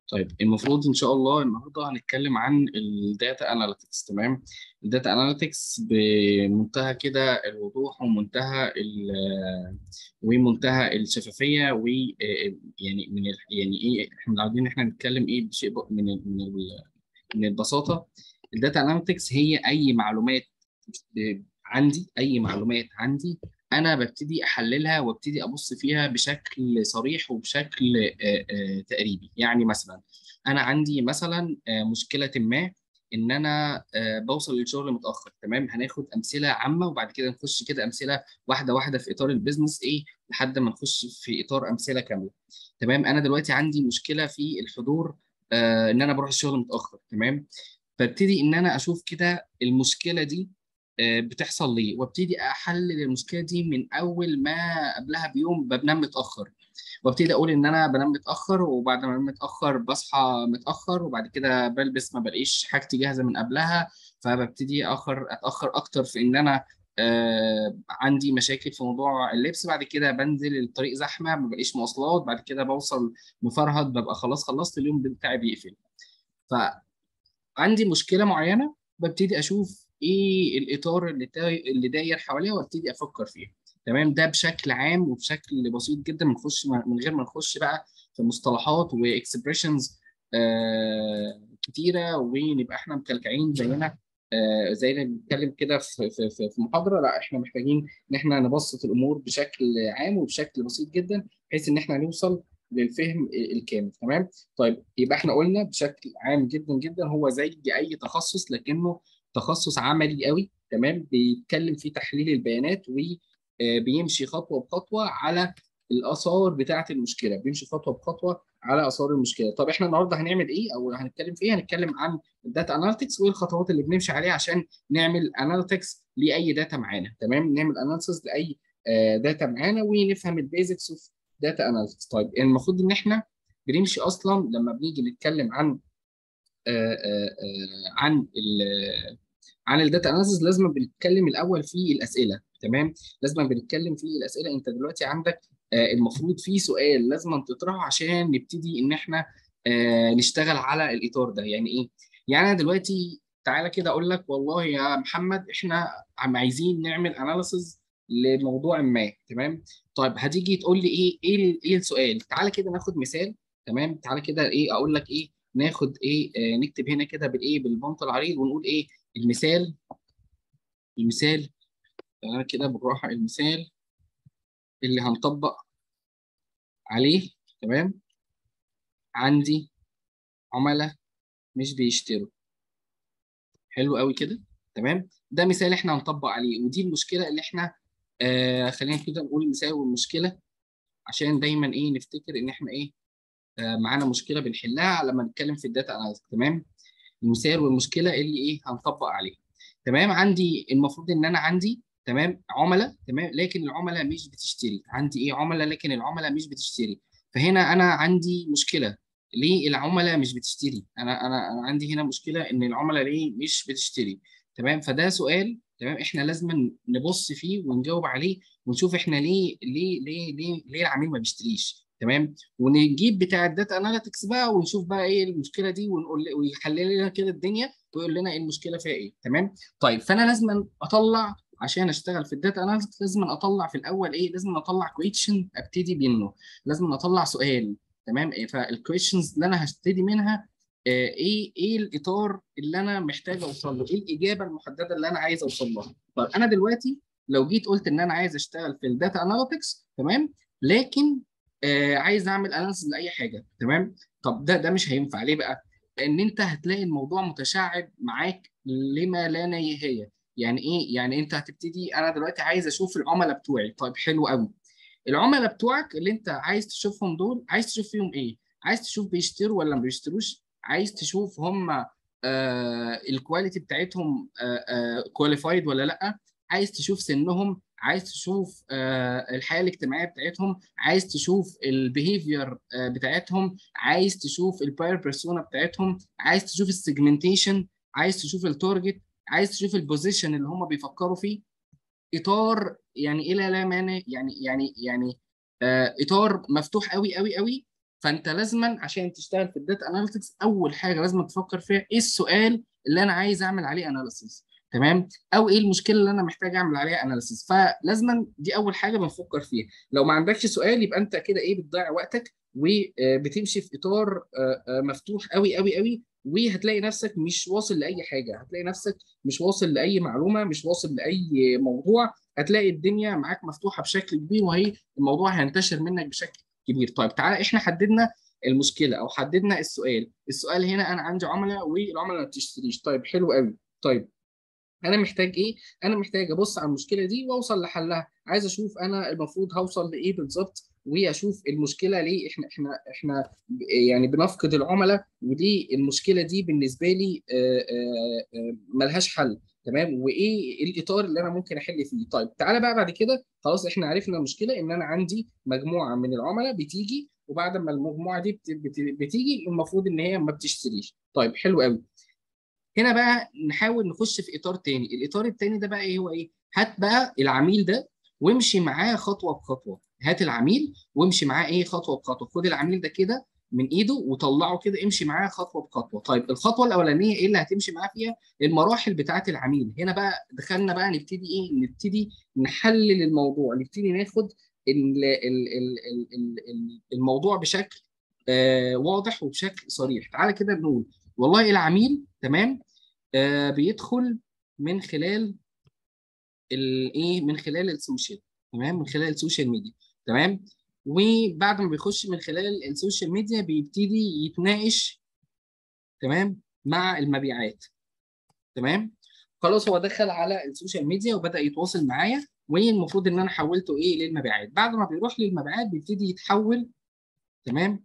طيب المفروض ان شاء الله النهارده هنتكلم عن الداتا اناليتكس تمام الداتا اناليتكس بمنتهى كده الوضوح ومنتهى ال- ومنتهى الشفافيه و يعني من ال- يعني ايه احنا عاوزين ان احنا نتكلم ايه بشيء ب- من ال- من ال- من البساطه الداتا اناليتكس هي اي معلومات ب- عندي اي معلومات عندي انا ببتدي احللها وابتدي ابص فيها بشكل صريح وبشكل آه، آه، تقريبي يعني مثلا انا عندي مثلا آه، مشكله ما ان انا آه، بوصل للشغل متاخر تمام هناخد امثله عامه وبعد كده نخش كده امثله واحده واحده في اطار البيزنس ايه لحد ما نخش في اطار امثله كامله تمام انا دلوقتي عندي مشكله في الحضور آه، ان انا بروح الشغل متاخر تمام فابتدي ان انا اشوف كده المشكله دي آه، بتحصل ليه وابتدي احلل المشكله دي من اول ما قبلها بيوم بنام متاخر وابتدي اقول ان انا بنام متاخر وبعد ما انام متاخر بصحى متاخر وبعد كده بلبس ما بلاقيش حاجتي جاهزه من قبلها فببتدي اخر اتاخر اكتر في ان انا آه عندي مشاكل في موضوع اللبس بعد كده بنزل الطريق زحمه ما بلاقيش مواصلات بعد كده بوصل مفرهد ببقى خلاص خلصت اليوم بتاعي بيقفل فعندي مشكله معينه ببتدي اشوف ايه الاطار اللي تا- اللي داير حواليها وابتدي افكر فيه تمام ده بشكل عام وبشكل بسيط جدا بنخش من غير ما نخش بقى في مصطلحات واكسبريشنز آه كتيره ونبقى احنا مكلكعين زينا آه زي اللي بنتكلم كده في في في في محاضره لا احنا محتاجين ان احنا نبسط الامور بشكل عام وبشكل بسيط جدا بحيث ان احنا نوصل للفهم الكامل تمام طيب يبقى احنا قلنا بشكل عام جدا جدا هو زي اي تخصص لكنه تخصص عملي قوي تمام بيتكلم في تحليل البيانات وبيمشي خطوه بخطوه على الاثار بتاعه المشكله بيمشي خطوه بخطوه على اثار المشكله طب احنا النهارده هنعمل ايه او هنتكلم في ايه هنتكلم عن الداتا اناليتكس وايه الخطوات اللي بنمشي عليها عشان نعمل اناليتكس لاي داتا معانا تمام نعمل اناليسيس لاي داتا معانا ونفهم البيزكس اوف داتا اناليتكس طيب المفروض ان احنا بنمشي اصلا لما بنيجي نتكلم عن آه، آه، آه، عن ال عن الداتا اناليسيس لازم بنتكلم الاول في الاسئله تمام لازم بنتكلم في الاسئله انت دلوقتي عندك آه، المفروض في سؤال لازم تطرحه عشان نبتدي ان احنا آه، نشتغل على الاطار ده يعني ايه يعني انا دلوقتي تعالى كده اقول لك والله يا محمد احنا عم عايزين نعمل اناليسيس لموضوع ما تمام طيب هتيجي تقول لي ايه ايه ال- ايه السؤال تعالى كده ناخد مثال تمام تعالى كده ايه اقول لك ايه ناخد ايه آه نكتب هنا كده بالايه بالبنط العريض ونقول ايه المثال المثال تعالى كده بالراحه المثال اللي هنطبق عليه تمام عندي عملاء مش بيشتروا حلو قوي كده تمام ده مثال احنا هنطبق عليه ودي المشكله اللي احنا آه خلينا كده نقول المثال والمشكله عشان دايما ايه نفتكر ان احنا ايه آه معانا مشكله بنحلها لما نتكلم في الداتا اناليسيس تمام المثال والمشكله اللي ايه هنطبق عليه تمام عندي المفروض ان انا عندي تمام عملاء تمام لكن العملاء مش بتشتري عندي ايه عملاء لكن العملاء مش بتشتري فهنا انا عندي مشكله ليه العملاء مش بتشتري انا انا انا عندي هنا مشكله ان العملاء ليه مش بتشتري تمام فده سؤال تمام احنا لازم نبص فيه ونجاوب عليه ونشوف احنا ليه ليه ليه ليه ليه العميل ما بيشتريش تمام ونجيب بتاع الداتا اناليتكس بقى ونشوف بقى ايه المشكله دي ونقول ويحلل لنا كده الدنيا ويقول لنا ايه المشكله فيها ايه تمام طيب فانا لازم اطلع عشان اشتغل في الداتا اناليتكس لازم اطلع في الاول ايه لازم اطلع كويشن ابتدي منه لازم اطلع سؤال تمام إيه فالكويشنز اللي انا هبتدي منها آه، ايه ايه الاطار اللي انا محتاج اوصل له ايه الاجابه المحدده اللي انا عايز اوصل لها طيب انا دلوقتي لو جيت قلت ان انا عايز اشتغل في الداتا اناليتكس تمام لكن آه عايز اعمل اناليسيس لاي حاجه تمام طب ده ده مش هينفع ليه بقى لان انت هتلاقي الموضوع متشعب معاك لما لا نهايه يعني ايه يعني انت هتبتدي انا دلوقتي عايز اشوف العملاء بتوعي طيب حلو قوي العملاء بتوعك اللي انت عايز تشوفهم دول عايز تشوف فيهم ايه عايز تشوف بيشتروا ولا ما بيشتروش عايز تشوف هم آه الكواليتي بتاعتهم كواليفايد آه آه ولا لا عايز تشوف سنهم عايز تشوف آه الحياه الاجتماعيه بتاعتهم عايز تشوف البيهيفير آه بتاعتهم عايز تشوف الباير بيرسونا بتاعتهم عايز تشوف السيجمنتيشن عايز تشوف التارجت عايز تشوف البوزيشن اللي هم بيفكروا فيه اطار يعني الى لا مانع يعني يعني يعني آه اطار مفتوح قوي قوي قوي فانت لازما عشان تشتغل في الداتا اناليتكس اول حاجه لازم تفكر فيها ايه السؤال اللي انا عايز اعمل عليه اناليسيس تمام او ايه المشكله اللي انا محتاج اعمل عليها اناليسيس فلازما دي اول حاجه بنفكر فيها لو ما عندكش سؤال يبقى انت كده ايه بتضيع وقتك وبتمشي في اطار مفتوح قوي قوي قوي وهتلاقي نفسك مش واصل لاي حاجه هتلاقي نفسك مش واصل لاي معلومه مش واصل لاي موضوع هتلاقي الدنيا معاك مفتوحه بشكل كبير وهي الموضوع هينتشر منك بشكل كبير طيب تعالى احنا حددنا المشكله او حددنا السؤال السؤال هنا انا عندي عملاء والعملاء ما بتشتريش طيب حلو قوي طيب انا محتاج ايه انا محتاج ابص على المشكله دي واوصل لحلها عايز اشوف انا المفروض هوصل لايه بالظبط واشوف المشكله ليه احنا احنا احنا يعني بنفقد العملاء ودي المشكله دي بالنسبه لي ملهاش حل تمام وايه الاطار اللي انا ممكن احل فيه طيب تعالى بقى بعد كده خلاص احنا عرفنا المشكله ان انا عندي مجموعه من العملاء بتيجي وبعد ما المجموعه دي بتيجي المفروض ان هي ما بتشتريش طيب حلو قوي هنا بقى نحاول نخش في اطار تاني الاطار التاني ده بقى ايه هو ايه هات بقى العميل ده وامشي معاه خطوه بخطوه هات العميل وامشي معاه ايه خطوه بخطوه خد العميل ده كده من ايده وطلعه كده امشي معاه خطوه بخطوه طيب الخطوه الاولانيه ايه اللي هتمشي معاه فيها المراحل بتاعه العميل هنا بقى دخلنا بقى نبتدي ايه نبتدي نحلل الموضوع نبتدي ناخد الموضوع بشكل آه واضح وبشكل صريح تعالى كده نقول والله العميل تمام آه بيدخل من خلال الايه من خلال السوشيال تمام من خلال السوشيال ميديا تمام وبعد ما بيخش من خلال السوشيال ميديا بيبتدي يتناقش تمام مع المبيعات تمام خلاص هو دخل على السوشيال ميديا وبدا يتواصل معايا والمفروض ان انا حولته ايه للمبيعات بعد ما بيروح للمبيعات بيبتدي يتحول تمام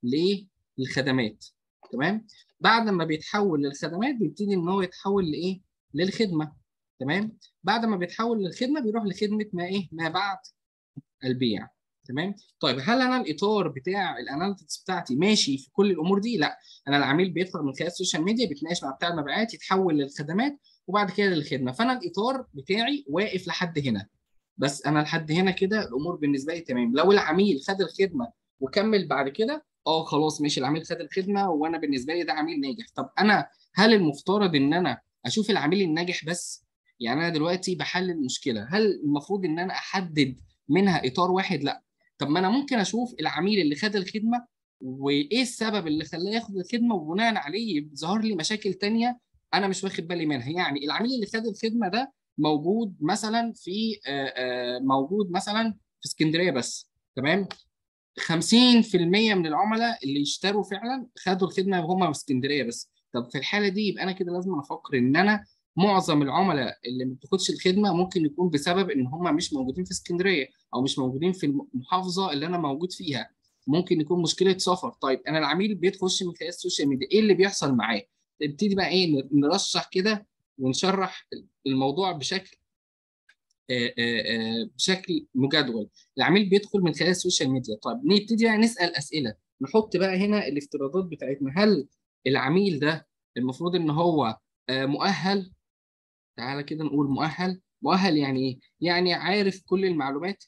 للخدمات تمام بعد ما بيتحول للخدمات بيبتدي ان هو يتحول لايه للخدمه تمام بعد ما بيتحول للخدمه بيروح لخدمه ما ايه ما بعد البيع تمام طيب هل انا الاطار بتاع الاناليتكس بتاعتي ماشي في كل الامور دي لا انا العميل بيدخل من خلال السوشيال ميديا بيتناقش مع بتاع المبيعات يتحول للخدمات وبعد كده للخدمه فانا الاطار بتاعي واقف لحد هنا بس انا لحد هنا كده الامور بالنسبه لي تمام لو العميل خد الخدمه وكمل بعد كده اه خلاص ماشي العميل خد الخدمه وانا بالنسبه لي ده عميل ناجح طب انا هل المفترض ان انا اشوف العميل الناجح بس يعني انا دلوقتي بحلل مشكله هل المفروض ان انا احدد منها اطار واحد لا طب ما انا ممكن اشوف العميل اللي خد الخدمه وايه السبب اللي خلاه ياخد الخدمه وبناء عليه ظهر لي مشاكل تانية انا مش واخد بالي منها يعني العميل اللي خد الخدمه ده موجود مثلا في موجود مثلا في اسكندريه بس تمام 50% من العملاء اللي اشتروا فعلا خدوا الخدمه وهم في اسكندريه بس طب في الحاله دي يبقى انا كده لازم افكر ان انا معظم العملاء اللي ما بتاخدش الخدمه ممكن يكون بسبب ان هم مش موجودين في اسكندريه او مش موجودين في المحافظه اللي انا موجود فيها ممكن يكون مشكله سفر طيب انا العميل بيخش من خلال السوشيال ميديا ايه اللي بيحصل معاه نبتدي بقى ايه نرشح كده ونشرح الموضوع بشكل آآ آآ بشكل مجدول العميل بيدخل من خلال السوشيال ميديا طيب نبتدي بقى نسال اسئله نحط بقى هنا الافتراضات بتاعتنا هل العميل ده المفروض ان هو مؤهل تعالى كده نقول مؤهل مؤهل يعني ايه يعني عارف كل المعلومات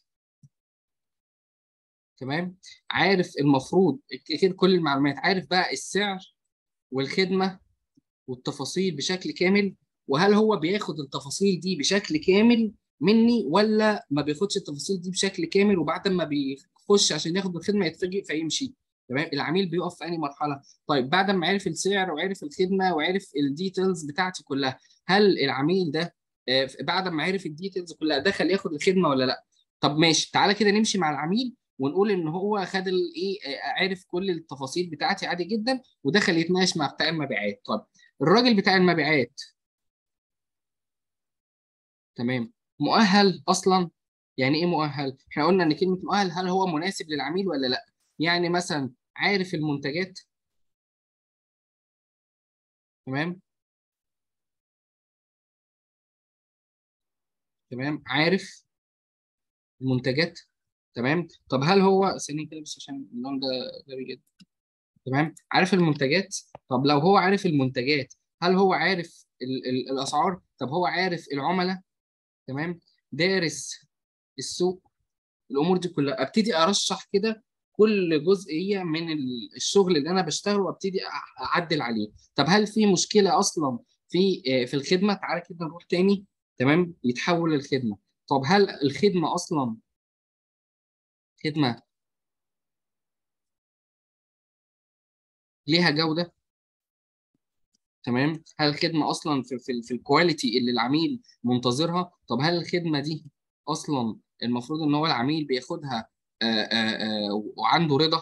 تمام عارف المفروض كده كل المعلومات عارف بقى السعر والخدمه والتفاصيل بشكل كامل وهل هو بياخد التفاصيل دي بشكل كامل مني ولا ما بياخدش التفاصيل دي بشكل كامل وبعد ما بيخش عشان ياخد الخدمه يتفاجئ فيمشي تمام العميل بيقف في انهي مرحله طيب بعد ما عرف السعر وعرف الخدمه وعرف الديتيلز بتاعتي كلها هل العميل ده بعد ما عرف الديتيلز كلها دخل ياخد الخدمه ولا لا طب ماشي تعالى كده نمشي مع العميل ونقول ان هو خد الايه عرف كل التفاصيل بتاعتي عادي جدا ودخل يتناقش مع بتاع المبيعات طب الراجل بتاع المبيعات تمام مؤهل اصلا يعني ايه مؤهل احنا قلنا ان كلمه مؤهل هل هو مناسب للعميل ولا لا يعني مثلا عارف المنتجات تمام تمام عارف المنتجات تمام طب هل هو ثانيه كده بس عشان اللون ده غبي جدا تمام عارف المنتجات طب لو هو عارف المنتجات هل هو عارف ال ال الاسعار طب هو عارف العملاء تمام دارس السوق الامور دي كلها ابتدي ارشح كده كل جزئيه من ال- الشغل اللي انا بشتغله وابتدي أع- اعدل عليه طب هل في مشكله اصلا في آه، في الخدمه تعالى كده نروح تاني تمام يتحول للخدمه طب هل الخدمه اصلا خدمه ليها جوده تمام هل الخدمه اصلا في في, في الكواليتي اللي العميل منتظرها طب هل الخدمه دي اصلا المفروض ان هو العميل بياخدها آه، آه، آه، وعنده رضا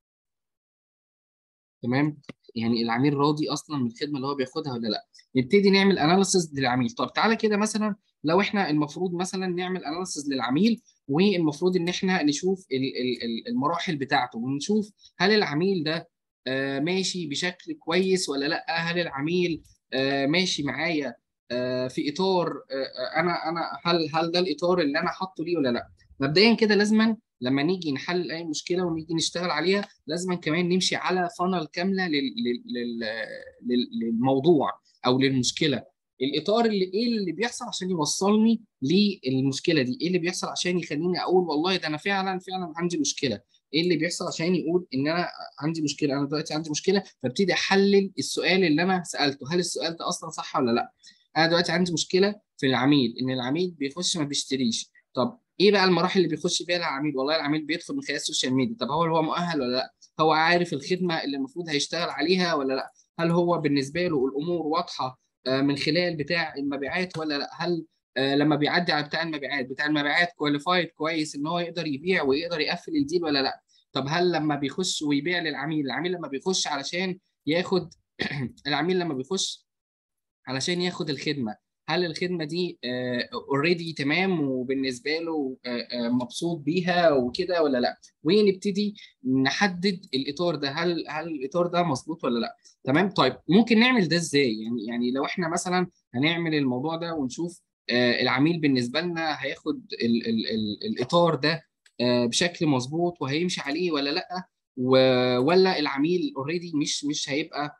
تمام يعني العميل راضي اصلا من الخدمه اللي هو بياخدها ولا لا نبتدي نعمل اناليسز للعميل طب تعالى كده مثلا لو احنا المفروض مثلا نعمل اناليسز للعميل والمفروض ان احنا نشوف ال- ال- ال- المراحل بتاعته ونشوف هل العميل ده آه، ماشي بشكل كويس ولا لا هل العميل آه، ماشي معايا آه، في اطار آه، آه، انا انا هل هل ده الاطار اللي انا حاطه ليه ولا لا مبدئيا كده لازما لما نيجي نحل اي مشكله ونيجي نشتغل عليها لازما كمان نمشي على فانل كامله لل... لل... لل... لل... للموضوع او للمشكله الاطار اللي ايه اللي بيحصل عشان يوصلني للمشكله دي ايه اللي بيحصل عشان يخليني اقول والله ده انا فعلا فعلا عندي مشكله ايه اللي بيحصل عشان يقول ان انا عندي مشكله انا دلوقتي عندي مشكله فابتدي احلل السؤال اللي انا سالته هل السؤال ده اصلا صح ولا لا انا دلوقتي عندي مشكله في العميل ان العميل بيخش ما بيشتريش طب ايه بقى المراحل اللي بيخش فيها العميل والله العميل بيدخل من خلال السوشيال ميديا طب هو هو مؤهل ولا لا هو عارف الخدمه اللي المفروض هيشتغل عليها ولا لا هل هو بالنسبه له الامور واضحه آه، من خلال بتاع المبيعات ولا لا هل آه، لما بيعدي على بتاع المبيعات بتاع المبيعات كواليفايد كويس ان هو يقدر يبيع ويقدر يقفل الديل ولا لا طب هل لما بيخش ويبيع للعميل العميل لما بيخش علشان ياخد العميل لما بيخش علشان ياخد الخدمه هل الخدمه دي اوريدي تمام وبالنسبه له آه، آه، مبسوط بيها وكده ولا لا ونبتدي نحدد الاطار ده هل هل الاطار ده مظبوط ولا لا تمام طيب ممكن نعمل ده ازاي يعني يعني لو احنا مثلا هنعمل الموضوع ده ونشوف آه، العميل بالنسبه لنا هياخد ال ال ال الاطار ده آه، بشكل مظبوط وهيمشي عليه ولا لا و- ولا العميل اوريدي مش مش هيبقى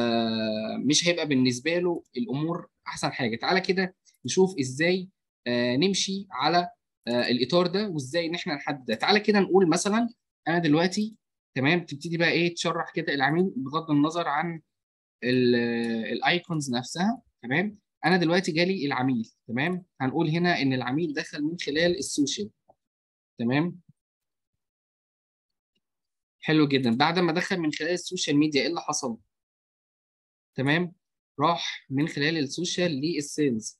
آه، مش هيبقى بالنسبه له الامور احسن حاجه تعالى كده نشوف ازاي آه، نمشي على آه، الاطار ده وازاي ان احنا نحدد ده. تعالى كده نقول مثلا انا دلوقتي تمام تبتدي بقى ايه تشرح كده العميل بغض النظر عن الايكونز نفسها تمام انا دلوقتي جالي العميل تمام هنقول هنا ان العميل دخل من خلال السوشيال تمام حلو جدا بعد ما دخل من خلال السوشيال ميديا ايه اللي حصل تمام راح من خلال السوشيال للسيلز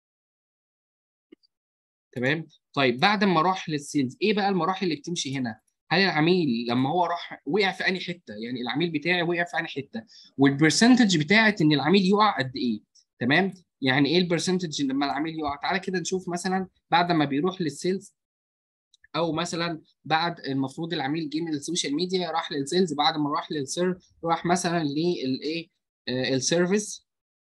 تمام طيب بعد ما راح للسيلز ايه بقى المراحل اللي بتمشي هنا هل العميل لما هو راح وقع في انهي حته يعني العميل بتاعي وقع في انهي حته والبرسنتج بتاعت ان العميل يقع قد ايه تمام يعني ايه البرسنتج لما العميل يقع تعالى كده نشوف مثلا بعد ما بيروح للسيلز او مثلا بعد المفروض العميل جه من السوشيال ميديا راح للسيلز بعد ما راح للسير راح مثلا للايه السيرفيس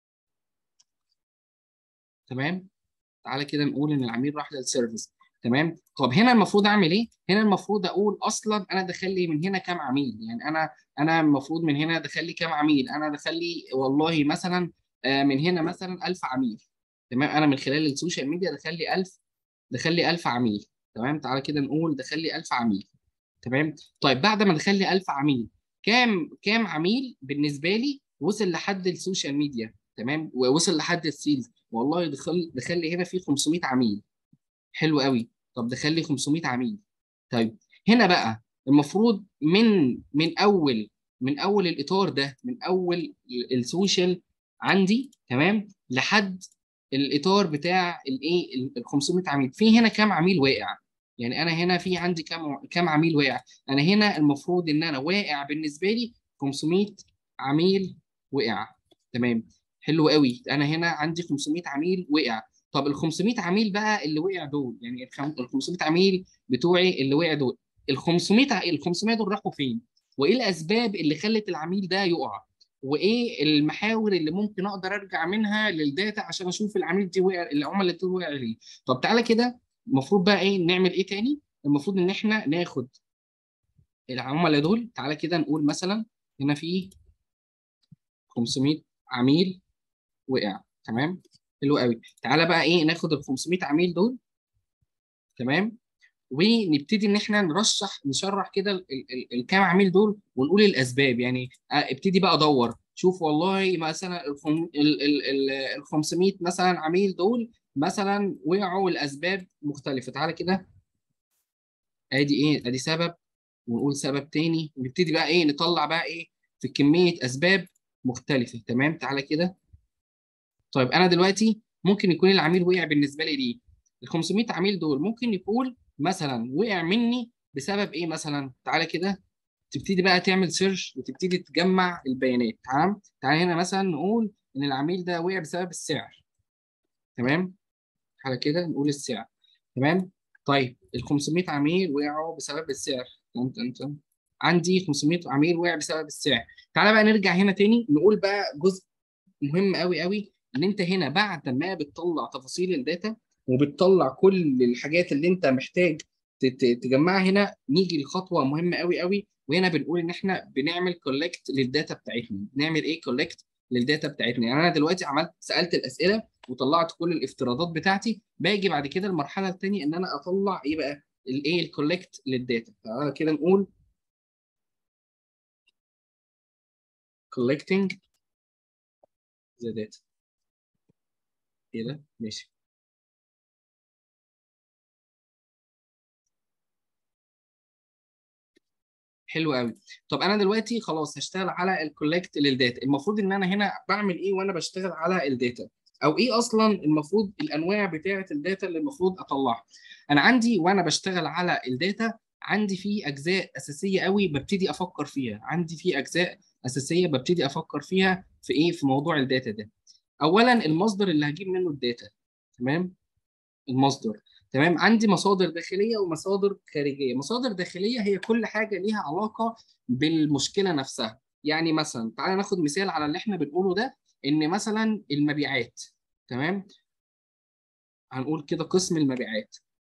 تمام تعالى كده نقول ان العميل راح للسيرفيس تمام طب هنا المفروض اعمل ايه هنا المفروض اقول اصلا انا دخل لي من هنا كام عميل يعني انا انا المفروض من هنا دخل لي كام عميل انا دخل لي والله مثلا آه، من هنا مثلا 1000 عميل تمام انا من خلال السوشيال ميديا دخل لي 1000 دخل لي 1000 عميل تمام تعالى كده نقول دخل لي 1000 عميل تمام طيب بعد ما دخل لي 1000 عميل كام كام عميل بالنسبه لي وصل لحد السوشيال ميديا تمام ووصل لحد السيلز والله دخل دخل لي هنا في 500 عميل حلو قوي طب دخل لي 500 عميل طيب هنا بقى المفروض من من اول من اول الاطار ده من اول السوشيال عندي تمام لحد الاطار بتاع الايه ال 500 عميل في هنا كام عميل واقع يعني انا هنا في عندي كام كام عميل واقع انا هنا المفروض ان انا واقع بالنسبه لي 500 عميل وقع تمام حلو قوي انا هنا عندي 500 عميل وقع طب ال 500 عميل بقى اللي وقع دول يعني ال 500 عميل بتوعي اللي وقع دول ال 500 ع- ال 500 دول راحوا فين وايه الاسباب اللي خلت العميل ده يقع وايه المحاور اللي ممكن اقدر ارجع منها للداتا عشان اشوف العميل دي وقع العملاء دول وقع ليه طب تعالى كده المفروض بقى ايه نعمل ايه تاني المفروض ان احنا ناخد العملاء دول تعالى كده نقول مثلا هنا في 500 عميل وقع تمام حلو قوي تعالى بقى ايه ناخد ال 500 عميل دول تمام ونبتدي ان احنا نرشح نشرح كده ال- ال- الكام عميل دول ونقول الاسباب يعني آه، ابتدي بقى ادور شوف والله مثلا الخم- ال ال- ال- ال 500 مثلا عميل دول مثلا وقعوا الاسباب مختلفه تعالى كده ادي ايه ادي سبب ونقول سبب تاني ونبتدي بقى ايه نطلع بقى ايه في كميه اسباب مختلفه تمام تعالى كده طيب انا دلوقتي ممكن يكون العميل وقع بالنسبه لي ليه ال 500 عميل دول ممكن يكون مثلا وقع مني بسبب ايه مثلا تعالى كده تبتدي بقى تعمل سيرش وتبتدي تجمع البيانات تمام تعالى هنا مثلا نقول ان العميل ده وقع بسبب السعر تمام على كده نقول السعر تمام طيب ال 500 عميل وقعوا بسبب السعر تن تن تن. عندي 500 عميل وقع بسبب السعر تعالى بقى نرجع هنا تاني نقول بقى جزء مهم قوي قوي ان انت هنا بعد ما بتطلع تفاصيل الداتا وبتطلع كل الحاجات اللي انت محتاج ت- ت- تجمعها هنا نيجي لخطوه مهمه قوي قوي وهنا بنقول ان احنا بنعمل كولكت للداتا بتاعتنا بنعمل ايه كولكت للداتا بتاعتنا يعني انا دلوقتي عملت سالت الاسئله وطلعت كل الافتراضات بتاعتي باجي بعد كده المرحله الثانيه ان انا اطلع ايه بقى الايه الكولكت للداتا تعالى كده نقول collecting the data ايه ده ماشي حلو قوي طب انا دلوقتي خلاص هشتغل على الكولكت للداتا المفروض ان انا هنا بعمل ايه وانا بشتغل على الداتا او ايه اصلا المفروض الانواع بتاعه الداتا اللي المفروض اطلعها انا عندي وانا بشتغل على الداتا عندي في اجزاء اساسيه قوي ببتدي افكر فيها عندي في اجزاء اساسيه ببتدي افكر فيها في ايه في موضوع الداتا ده اولا المصدر اللي هجيب منه الداتا تمام المصدر تمام عندي مصادر داخليه ومصادر خارجيه مصادر داخليه هي كل حاجه ليها علاقه بالمشكله نفسها يعني مثلا تعالى ناخد مثال على اللي احنا بنقوله ده ان مثلا المبيعات تمام هنقول كده قسم المبيعات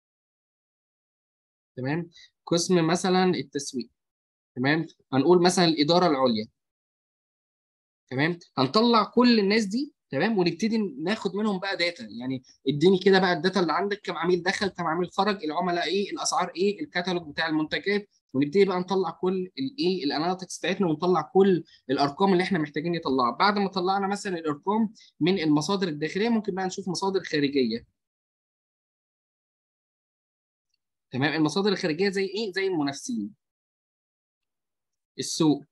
تمام قسم مثلا التسويق تمام هنقول مثلا الاداره العليا تمام هنطلع كل الناس دي تمام ونبتدي ناخد منهم بقى داتا يعني اديني كده بقى الداتا اللي عندك كم عميل دخل كم عميل خرج العملاء ايه الاسعار ايه الكتالوج بتاع المنتجات ونبتدي بقى نطلع كل الايه الاناليتكس بتاعتنا ونطلع كل الارقام اللي احنا محتاجين نطلعها بعد ما طلعنا مثلا الارقام من المصادر الداخليه ممكن بقى نشوف مصادر خارجيه تمام المصادر الخارجيه زي ايه زي المنافسين السوق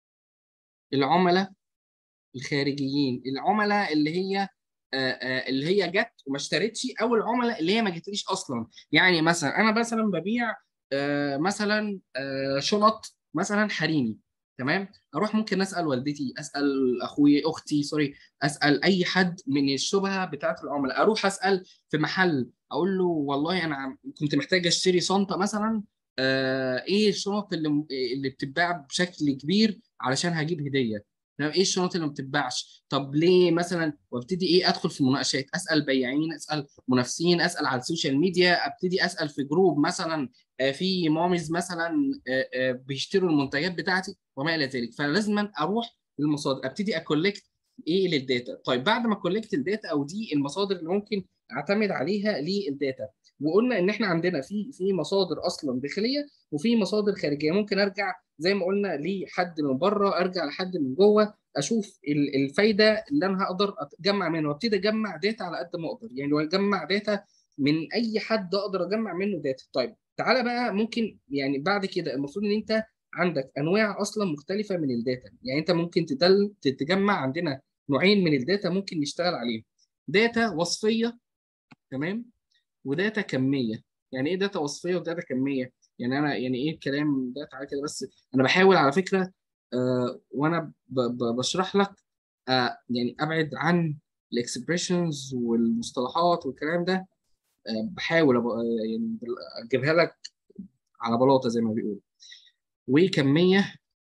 العملاء الخارجيين العملاء اللي هي آه، آه، اللي هي جت وما اشترتش او العملاء اللي هي ما جتليش اصلا يعني مثلا انا مثلا ببيع آه، مثلا آه، شنط مثلا حريمي تمام اروح ممكن اسال والدتي اسال اخوي اختي سوري اسال اي حد من الشبهه بتاعه العملاء اروح اسال في محل اقول له والله انا عم- كنت محتاج اشتري شنطه مثلا آه، ايه الشنط اللي اللي بتتباع بشكل كبير علشان هجيب هديه تمام ايه الشنط اللي ما بتتباعش طب ليه مثلا وابتدي ايه ادخل في مناقشات اسال بياعين اسال منافسين اسال على السوشيال ميديا ابتدي اسال في جروب مثلا آه، في ماميز مثلا آه، آه، بيشتروا المنتجات بتاعتي وما الى ذلك فلازم اروح للمصادر ابتدي اكولكت ايه للداتا طيب بعد ما كولكت الداتا او دي المصادر اللي ممكن اعتمد عليها للداتا وقلنا ان احنا عندنا في في مصادر اصلا داخليه وفي مصادر خارجيه ممكن ارجع زي ما قلنا لحد من بره ارجع لحد من جوه اشوف ال- الفايده اللي انا هقدر اجمع منها وابتدي اجمع داتا على قد ما اقدر يعني لو اجمع داتا من اي حد اقدر اجمع منه داتا طيب تعالى بقى ممكن يعني بعد كده المفروض ان انت عندك انواع اصلا مختلفه من الداتا يعني انت ممكن تدل تجمع عندنا نوعين من الداتا ممكن نشتغل عليهم داتا وصفيه تمام وداتا كميه يعني ايه داتا وصفيه وداتا كميه يعني انا يعني ايه الكلام ده تعالى كده بس انا بحاول على فكره آه وانا ب ب بشرح لك آه يعني ابعد عن الاكسبريشنز والمصطلحات والكلام ده آه بحاول أبقى يعني بال- اجيبها لك على بلاطه زي ما بيقولوا وكميه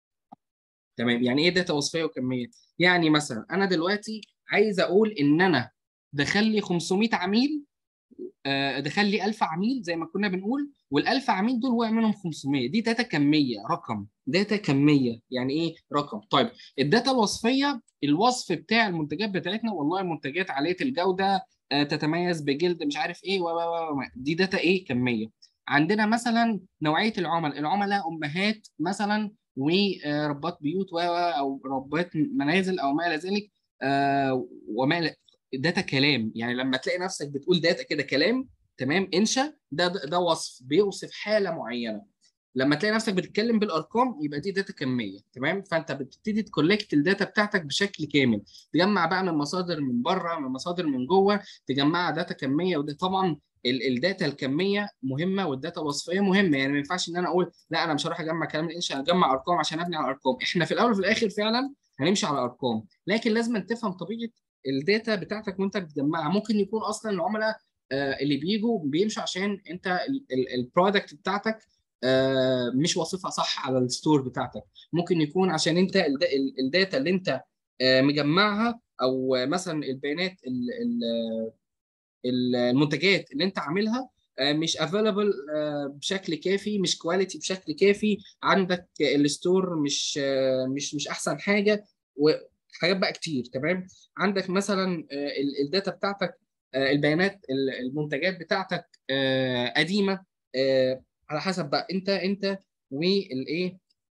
تمام يعني ايه داتا وصفيه وكميه يعني مثلا انا دلوقتي عايز اقول ان انا دخل لي 500 عميل آه، دخل لي 1000 عميل زي ما كنا بنقول وال1000 عميل دول وقع منهم 500 دي داتا كميه رقم داتا كميه يعني ايه رقم طيب الداتا الوصفيه الوصف بتاع المنتجات بتاعتنا والله المنتجات عاليه الجوده آه، تتميز بجلد مش عارف ايه و و و و. دي داتا ايه كميه عندنا مثلا نوعيه العملاء العملاء امهات مثلا وربات بيوت و او ربات منازل او ما الى ذلك آه، وما إلى- داتا كلام يعني لما تلاقي نفسك بتقول داتا كده كلام تمام انشا ده ده وصف بيوصف حاله معينه لما تلاقي نفسك بتتكلم بالارقام يبقى دي داتا كميه تمام فانت بتبتدي تكولكت الداتا بتاعتك بشكل كامل تجمع بقى من مصادر من بره من مصادر من جوه تجمعها داتا كميه وده طبعا ال- الداتا الكميه مهمه والداتا الوصفيه مهمه يعني ما ينفعش ان انا اقول لا انا مش هروح اجمع كلام الانشاء انا اجمع ارقام عشان ابني على ارقام احنا في الاول وفي الاخر فعلا هنمشي على ارقام لكن لازم تفهم طبيعه الداتا بتاعتك وانت بتجمعها ممكن يكون اصلا العملاء آه، اللي بيجوا بيمشوا عشان انت البرودكت بتاعتك آه، مش واصفها صح على الستور بتاعتك ممكن يكون عشان انت الد- ال- الداتا اللي انت آه، مجمعها او مثلا البيانات ال- ال- ال- المنتجات اللي انت عاملها آه، مش افيلبل بشكل كافي مش كواليتي بشكل كافي عندك الستور مش آه، مش مش احسن حاجه وحاجات بقى كتير تمام عندك مثلا آه، ال- الداتا بتاعتك آه، البيانات ال- المنتجات بتاعتك آه، قديمه آه، على حسب بقى انت انت والايه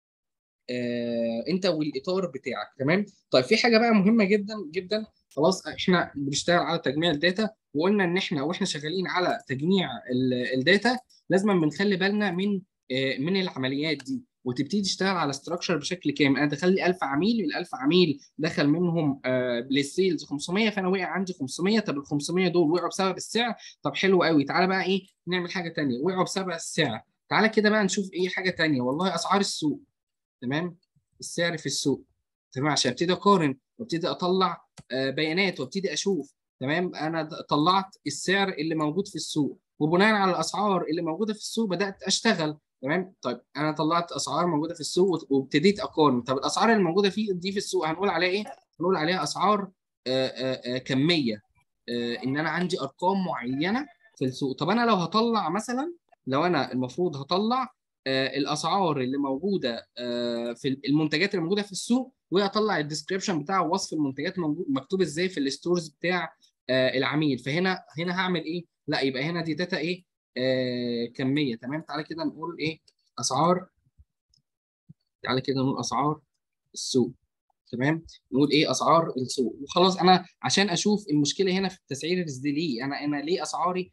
آه، انت والاطار بتاعك تمام طيب في حاجه بقى مهمه جدا جدا خلاص احنا بنشتغل على تجميع الداتا وقلنا ان احنا واحنا شغالين على تجميع ال- الداتا لازم بنخلي بالنا من آه، من العمليات دي وتبتدي تشتغل على استراكشر بشكل كامل انا دخل لي 1000 عميل ال 1000 عميل دخل منهم آه، للسيلز 500 فانا وقع عندي 500 طب ال 500 دول وقعوا بسبب السعر طب حلو قوي تعالى بقى ايه نعمل حاجه تانيه وقعوا بسبب السعر تعالى كده بقى نشوف ايه حاجه تانيه والله اسعار السوق تمام السعر في السوق تمام عشان ابتدي اقارن وابتدي اطلع آه، بيانات وابتدي اشوف تمام انا د- طلعت السعر اللي موجود في السوق وبناء على الاسعار اللي موجوده في السوق بدات اشتغل تمام طيب انا طلعت اسعار موجوده في السوق وت- وابتديت اقارن طب الاسعار اللي موجوده في دي في السوق هنقول عليها ايه هنقول عليها اسعار آه، آه، آه، كميه آه، ان انا عندي ارقام معينه في السوق طب انا لو هطلع مثلا لو انا المفروض هطلع آه، الاسعار اللي موجوده آه، في المنتجات اللي موجوده في السوق واطلع الديسكربشن بتاع وصف المنتجات موجود مكتوب ازاي في الستورز بتاع آه، العميل فهنا هنا هعمل ايه لا يبقى هنا دي داتا ايه آه، كميه تمام تعالى كده نقول ايه اسعار تعالى كده نقول اسعار السوق تمام نقول ايه اسعار السوق وخلاص انا عشان اشوف المشكله هنا في التسعير دي ليه انا انا ليه اسعاري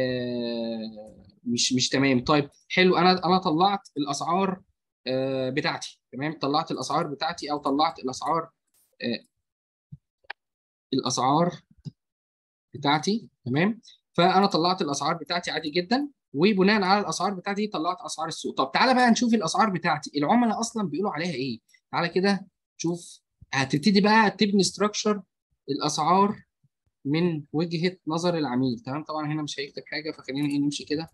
آه مش مش تمام طيب حلو انا انا طلعت الاسعار آه بتاعتي تمام طلعت الاسعار بتاعتي او طلعت الاسعار آه الاسعار بتاعتي تمام فانا طلعت الاسعار بتاعتي عادي جدا وبناء على الاسعار بتاعتي طلعت اسعار السوق طب تعالى بقى نشوف الاسعار بتاعتي العملاء اصلا بيقولوا عليها ايه تعالى كده شوف هتبتدي بقى تبني ستراكشر الاسعار من وجهة نظر العميل تمام طبعا هنا مش هيكتب حاجة فخلينا ايه نمشي كده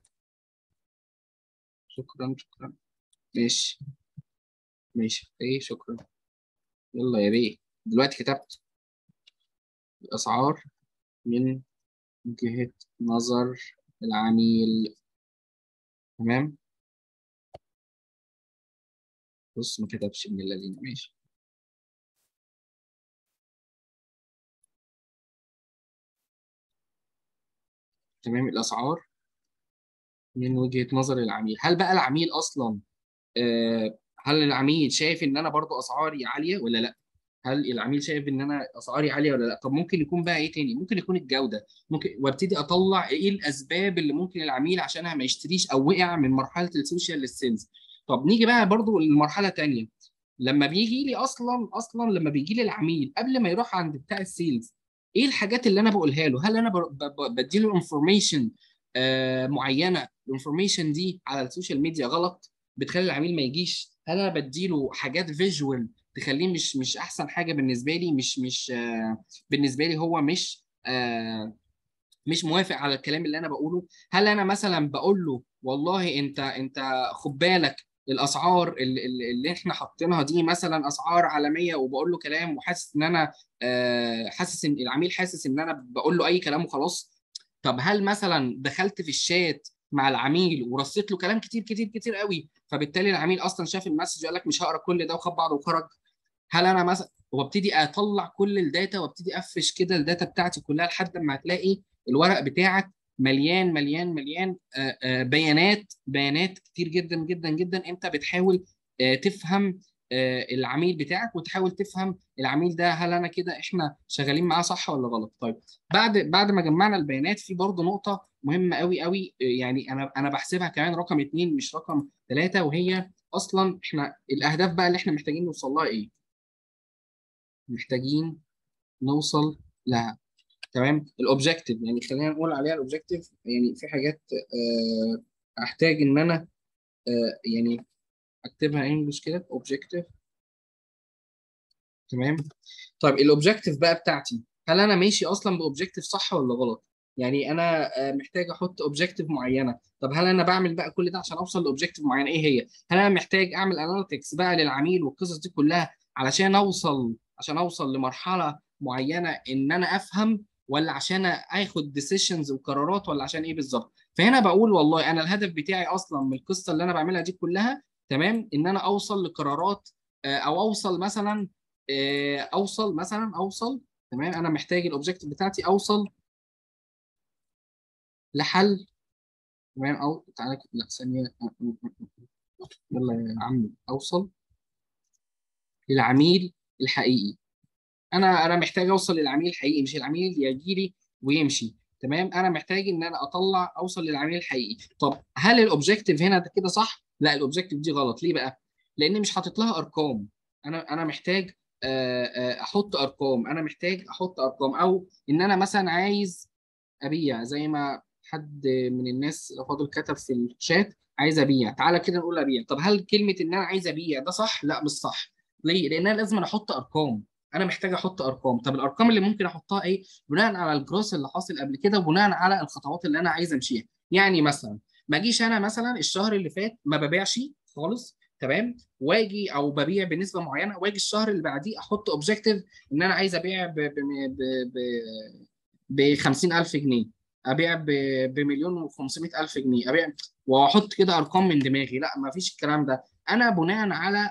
شكرا شكرا ماشي ماشي ايه شكرا يلا يا بيه دلوقتي كتبت الأسعار من وجهة نظر العميل تمام بص ما كتبش من الذين ماشي تمام الأسعار من وجهة نظر العميل هل بقى العميل أصلا آه، هل العميل شايف ان انا برضو اسعاري عاليه ولا لا هل العميل شايف ان انا اسعاري عاليه ولا لا طب ممكن يكون بقى ايه تاني ممكن يكون الجوده ممكن وابتدي اطلع ايه الاسباب اللي ممكن العميل عشانها ما يشتريش او وقع من مرحله السوشيال للسيلز طب نيجي بقى برضو لمرحله تانيه لما بيجي لي اصلا اصلا لما بيجي لي العميل قبل ما يروح عند بتاع السيلز ايه الحاجات اللي انا بقولها له هل انا ب- ب- بديله انفورميشن معينه الانفورميشن دي على السوشيال ميديا غلط بتخلي العميل ما يجيش هل انا بديله حاجات فيجوال تخليه مش مش احسن حاجه بالنسبه لي مش مش آه بالنسبه لي هو مش آه مش موافق على الكلام اللي انا بقوله هل انا مثلا بقول له والله انت انت خد بالك الاسعار اللي, اللي احنا حاطينها دي مثلا اسعار عالميه وبقول له كلام وحاسس ان انا آه حاسس ان العميل حاسس ان انا بقول له اي كلام وخلاص طب هل مثلا دخلت في الشات مع العميل ورصيت له كلام كتير كتير كتير قوي فبالتالي العميل اصلا شاف المسج وقال لك مش هقرا كل ده وخد بعضه وخرج هل انا مثلا وابتدي اطلع كل الداتا وابتدي افرش كده الداتا بتاعتي كلها لحد ما هتلاقي الورق بتاعك مليان مليان مليان آه، آه، بيانات بيانات كتير جدا جدا جدا انت بتحاول آه، تفهم آه، العميل بتاعك وتحاول تفهم العميل ده هل انا كده احنا شغالين معاه صح ولا غلط طيب بعد بعد ما جمعنا البيانات في برضه نقطه مهمه قوي قوي آه، يعني انا انا بحسبها كمان رقم اتنين مش رقم ثلاثه وهي اصلا احنا الاهداف بقى اللي احنا محتاجين نوصل لها ايه؟ محتاجين نوصل لها تمام الاوبجكتيف يعني خلينا نقول عليها الاوبجكتيف يعني في حاجات آه، احتاج ان انا آه، يعني اكتبها انجلش كده اوبجكتيف تمام طيب الاوبجكتيف بقى بتاعتي هل انا ماشي اصلا باوبجكتيف صح ولا غلط يعني انا آه، محتاج احط اوبجكتيف معينه طب هل انا بعمل بقى كل ده عشان اوصل لاوبجكتيف معينه ايه هي هل انا محتاج اعمل اناليتكس بقى للعميل والقصص دي كلها علشان اوصل عشان اوصل لمرحله معينه ان انا افهم ولا عشان اخد ديسيشنز وقرارات ولا عشان ايه بالظبط فهنا بقول والله انا الهدف بتاعي اصلا من القصه اللي انا بعملها دي كلها تمام ان انا اوصل لقرارات آه، او اوصل مثلا آه، اوصل مثلا اوصل تمام انا محتاج الاوبجكتيف بتاعتي اوصل لحل تمام او تعالى كده- لا ثانيه يلا يا عم اوصل للعميل الحقيقي انا انا محتاج اوصل للعميل الحقيقي مش العميل يجي لي ويمشي تمام انا محتاج ان انا اطلع اوصل للعميل الحقيقي طب هل الاوبجكتيف هنا ده كده صح لا الاوبجكتيف دي غلط ليه بقى لان مش حاطط لها ارقام انا انا محتاج آه، آه، احط ارقام انا محتاج احط ارقام او ان انا مثلا عايز ابيع زي ما حد من الناس لو فاضل كتب في الشات عايز ابيع تعالى كده نقول ابيع طب هل كلمه ان انا عايز ابيع ده صح لا مش صح ليه لان انا لازم احط ارقام انا محتاج احط ارقام طب الارقام اللي ممكن احطها ايه بناء على الجروس اللي حاصل قبل كده وبناء على الخطوات اللي انا عايز امشيها يعني مثلا ما اجيش انا مثلا الشهر اللي فات ما ببيعش خالص تمام واجي او ببيع بنسبه معينه واجي الشهر اللي بعديه احط اوبجيكتيف ان انا عايز ابيع ب ب ب ب 50000 جنيه ابيع ب بمليون و500 الف جنيه ابيع واحط كده ارقام من دماغي لا ما فيش الكلام ده انا بناء على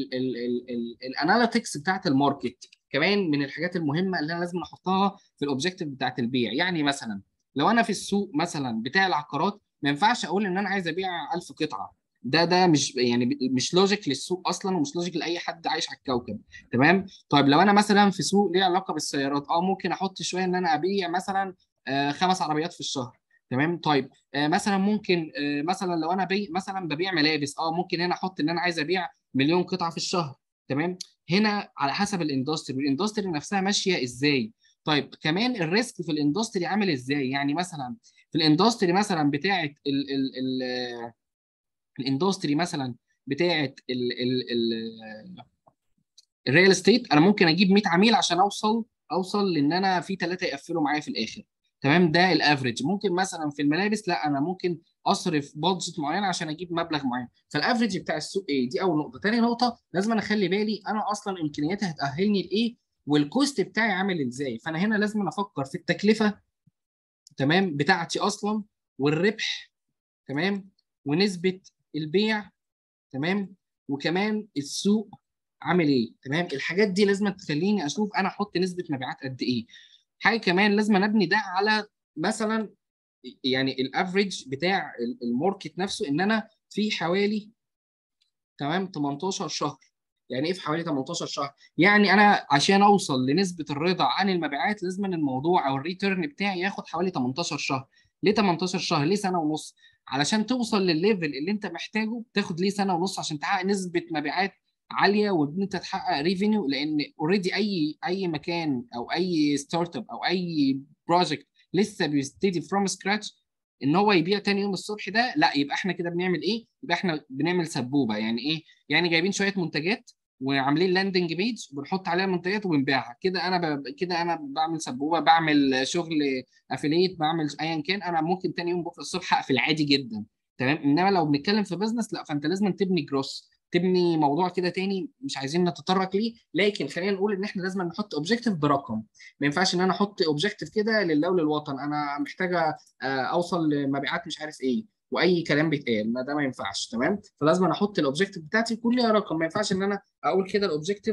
الاناليتكس بتاعت الماركت كمان من الحاجات المهمه اللي انا لازم احطها في الاوبجيكتيف بتاعت البيع يعني مثلا لو انا في السوق مثلا بتاع العقارات ما ينفعش اقول ان انا عايز ابيع 1000 قطعه ده ده مش يعني مش لوجيك للسوق اصلا ومش لوجيك لاي حد عايش على الكوكب تمام طيب لو انا مثلا في سوق ليه علاقه بالسيارات اه ممكن احط شويه ان انا ابيع مثلا آه خمس عربيات في الشهر تمام طيب آه مثلا ممكن آه مثلا لو انا بي مثلا ببيع ملابس اه ممكن هنا احط ان انا عايز ابيع مليون قطعه في الشهر تمام هنا على حسب الاندستري والاندستري نفسها ماشيه ازاي طيب كمان الريسك في الاندستري عامل ازاي يعني مثلا في الاندستري مثلا بتاعه ال ال ال الاندستري مثلا بتاعه ال ال ال الريال استيت انا ممكن اجيب 100 عميل عشان اوصل اوصل لان انا في ثلاثه يقفلوا معايا في الاخر تمام ده الافريج ممكن مثلا في الملابس لا انا ممكن اصرف بادجت معين عشان اجيب مبلغ معين فالافريج بتاع السوق ايه دي اول نقطه ثاني نقطه لازم انا اخلي بالي انا اصلا امكانياتي هتاهلني لايه والكوست بتاعي عامل ازاي فانا هنا لازم أنا افكر في التكلفه تمام بتاعتي اصلا والربح تمام ونسبه البيع تمام وكمان السوق عامل ايه تمام الحاجات دي لازم تخليني اشوف انا احط نسبه مبيعات قد ايه حاجه كمان لازم ابني ده على مثلا يعني الافريج بتاع الماركت نفسه ان انا في حوالي تمام 18 شهر يعني ايه في حوالي 18 شهر يعني انا عشان اوصل لنسبه الرضا عن المبيعات لازم الموضوع او الريتيرن بتاعي ياخد حوالي 18 شهر ليه 18 شهر ليه سنه ونص علشان توصل للليفل اللي انت محتاجه تاخد ليه سنه ونص عشان تحقق نسبه مبيعات عاليه وان انت تحقق ريفينيو لان اوريدي اي اي مكان او اي ستارت اب او اي بروجكت لسه بيبتدي فروم سكراتش ان هو يبيع تاني يوم الصبح ده لا يبقى احنا كده بنعمل ايه؟ يبقى احنا بنعمل سبوبه يعني ايه؟ يعني جايبين شويه منتجات وعاملين لاندنج بيج وبنحط عليها المنتجات وبنبيعها كده انا ب... كده انا بعمل سبوبه بعمل شغل افيليت بعمل ايا كان انا ممكن تاني يوم بكره الصبح اقفل عادي جدا تمام انما لو بنتكلم في بزنس لا فانت لازم تبني جروس تبني موضوع كده تاني مش عايزين نتطرق ليه لكن خلينا نقول ان احنا لازم نحط اوبجيكتيف برقم ما ينفعش ان انا احط اوبجيكتيف كده لله وللوطن انا محتاجه اوصل لمبيعات مش عارف ايه واي كلام بيتقال ما ده ما ينفعش تمام فلازم انا احط الاوبجيكتيف بتاعتي يكون ليها رقم ما ينفعش ان انا اقول كده الاوبجيكتيف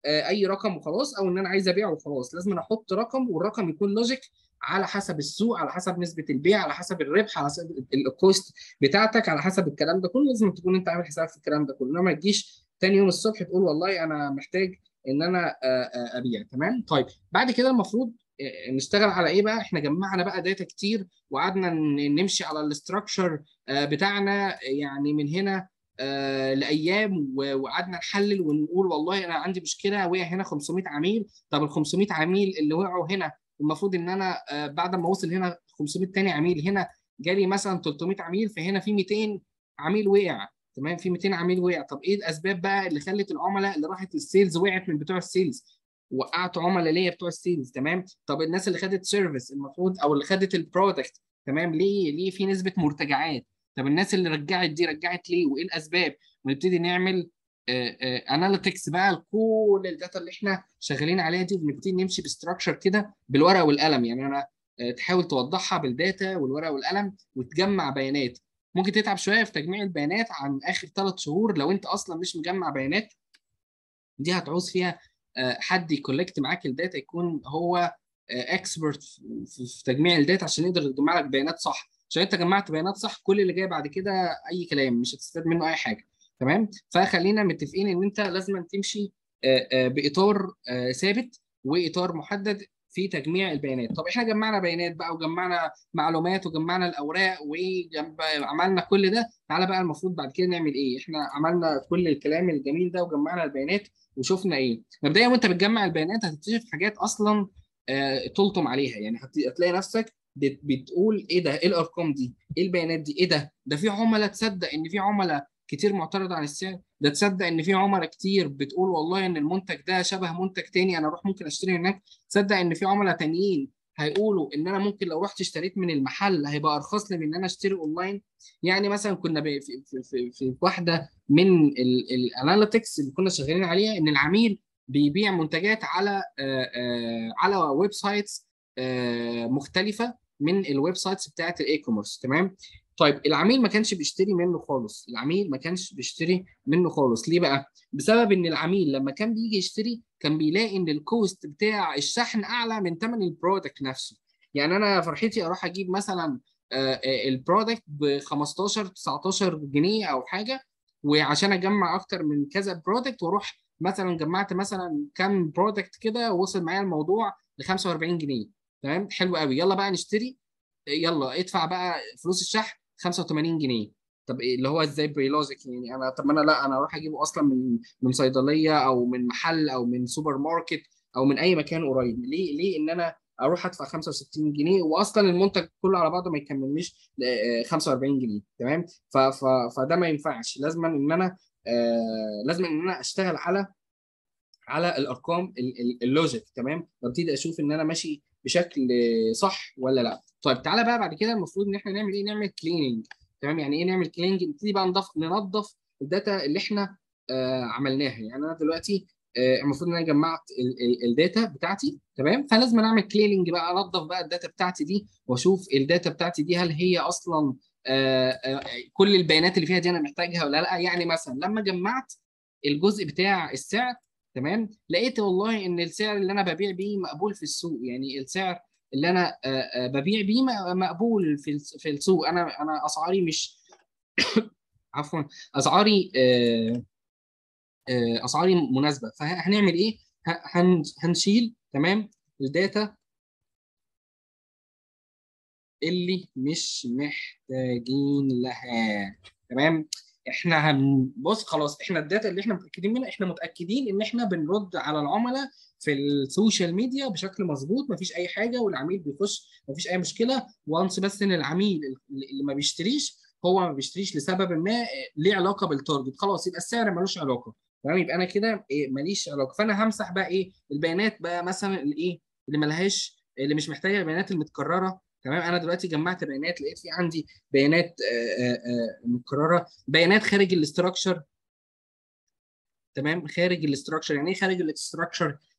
آه، اي رقم وخلاص او ان انا عايز ابيع وخلاص لازم أنا احط رقم والرقم يكون لوجيك على حسب السوق على حسب نسبه البيع على حسب الربح على حسب الكوست بتاعتك على حسب الكلام ده كله لازم تكون انت عامل حساب في الكلام ده كله انما ما تجيش تاني يوم الصبح تقول والله انا محتاج ان انا آه، آه، ابيع تمام طيب بعد كده المفروض آه، نشتغل على ايه بقى احنا جمعنا بقى داتا كتير وقعدنا ن- نمشي على الاستراكشر بتاعنا يعني من هنا آه، لايام و- وقعدنا نحلل ونقول والله انا عندي مشكله وقع هنا 500 عميل طب ال 500 عميل اللي وقعوا هنا المفروض ان انا آه، بعد ما وصل هنا 500 تاني عميل هنا جالي مثلا 300 عميل فهنا في 200 عميل وقع تمام في 200 عميل وقع طب ايه الاسباب بقى اللي خلت العملاء اللي راحت السيلز وقعت من بتوع السيلز وقعت عملاء ليا بتوع السيلز تمام طب الناس اللي خدت سيرفيس المفروض او اللي خدت البرودكت تمام ليه ليه في نسبه مرتجعات طب الناس اللي رجعت دي رجعت ليه وايه الاسباب ونبتدي نعمل اناليتكس بقى لكل الداتا اللي احنا شغالين عليها دي ونبتدي نمشي بستراكشر كده بالورقه والقلم يعني انا آه، تحاول توضحها بالداتا والورقه والقلم وتجمع بيانات ممكن تتعب شويه في تجميع البيانات عن اخر ثلاث شهور لو انت اصلا مش مجمع بيانات دي هتعوز فيها آه، حد يكولكت معاك الداتا يكون هو اكسبرت في تجميع الداتا عشان يقدر يجمع لك بيانات صح عشان انت جمعت بيانات صح كل اللي جاي بعد كده اي كلام مش هتستفاد منه اي حاجه تمام فخلينا متفقين ان انت لازم تمشي آه، آه، باطار آه، ثابت واطار محدد في تجميع البيانات طب احنا جمعنا بيانات بقى وجمعنا معلومات وجمعنا الاوراق وعملنا كل ده تعالى بقى المفروض بعد كده نعمل ايه احنا عملنا كل الكلام الجميل ده وجمعنا البيانات وشفنا ايه مبدئيا وانت بتجمع البيانات هتكتشف حاجات اصلا آه، تلطم عليها يعني هت- هتلاقي نفسك بت- بتقول ايه ده ايه الارقام دي ايه البيانات دي ايه ده ده في عملاء تصدق ان في عملاء كتير معترض عن السعر ده تصدق ان في عملاء كتير بتقول والله ان المنتج ده شبه منتج تاني انا اروح ممكن اشتري هناك تصدق ان في عملاء تانيين هيقولوا ان انا ممكن لو رحت اشتريت من المحل هيبقى ارخص لي من ان انا اشتري اونلاين يعني مثلا كنا ب- في, في, في, في واحده من الاناليتكس اللي كنا شغالين عليها ان العميل بيبيع منتجات على آه، آه، على ويب سايتس آه، مختلفه من الويب سايتس بتاعت الاي كوميرس تمام طيب العميل ما كانش بيشتري منه خالص العميل ما كانش بيشتري منه خالص ليه بقى بسبب ان العميل لما كان بيجي يشتري كان بيلاقي ان الكوست بتاع الشحن اعلى من ثمن البرودكت نفسه يعني انا فرحتي اروح اجيب مثلا آه، آه، البرودكت ب 15 19 جنيه او حاجه وعشان اجمع اكتر من كذا برودكت واروح مثلا جمعت مثلا كام برودكت كده وصل معايا الموضوع ل 45 جنيه تمام حلو قوي يلا بقى نشتري يلا ادفع بقى فلوس الشحن 85 جنيه طب إيه اللي هو ازاي بريلوجيك يعني انا طب ما انا لا انا اروح اجيبه اصلا من من صيدليه او من محل او من سوبر ماركت او من اي مكان قريب ليه ليه ان انا اروح ادفع 65 جنيه واصلا المنتج كله على بعضه ما يكملنيش آه، 45 جنيه تمام ف ف فده ما ينفعش لازم ان انا آه لازم ان انا اشتغل على على الارقام ال- ال- اللوجيك تمام وابتدي اشوف ان انا ماشي بشكل صح ولا لا طيب تعالى بقى بعد كده المفروض ان احنا نعمل ايه نعمل كليننج تمام يعني ايه نعمل كليننج نبتدي بقى نضف ننظف الداتا اللي احنا آه عملناها يعني انا دلوقتي آه المفروض ان انا جمعت ال- ال- الداتا بتاعتي تمام فلازم اعمل كليننج بقى انظف بقى الداتا بتاعتي دي واشوف الداتا بتاعتي دي هل هي اصلا آه آه كل البيانات اللي فيها دي انا محتاجها ولا لا يعني مثلا لما جمعت الجزء بتاع السعر تمام لقيت والله ان السعر اللي انا ببيع بيه مقبول في السوق يعني السعر اللي انا آه، آه، ببيع بيه م- مقبول في الس- في السوق انا انا اسعاري مش عفوا اسعاري آه، آه، اسعاري مناسبه فهنعمل ايه ه- هن- هنشيل تمام الداتا اللي مش محتاجين لها تمام احنا هنبص خلاص احنا الداتا اللي احنا متاكدين منها احنا متاكدين ان احنا بنرد على العملاء في السوشيال ميديا بشكل مظبوط مفيش اي حاجه والعميل بيخش مفيش اي مشكله وانس بس ان العميل اللي ما بيشتريش هو ما بيشتريش لسبب ما ليه علاقه بالتارجت خلاص يبقى السعر ملوش علاقه تمام يبقى انا كده إيه ماليش علاقه فانا همسح بقى ايه البيانات بقى مثلا الايه اللي ملهاش اللي مش محتاجه البيانات المتكرره تمام انا دلوقتي جمعت بيانات لقيت في عندي بيانات آه، آه، آه، متكرره بيانات خارج الاستراكشر تمام خارج الاستراكشر يعني ايه خارج الاستراكشر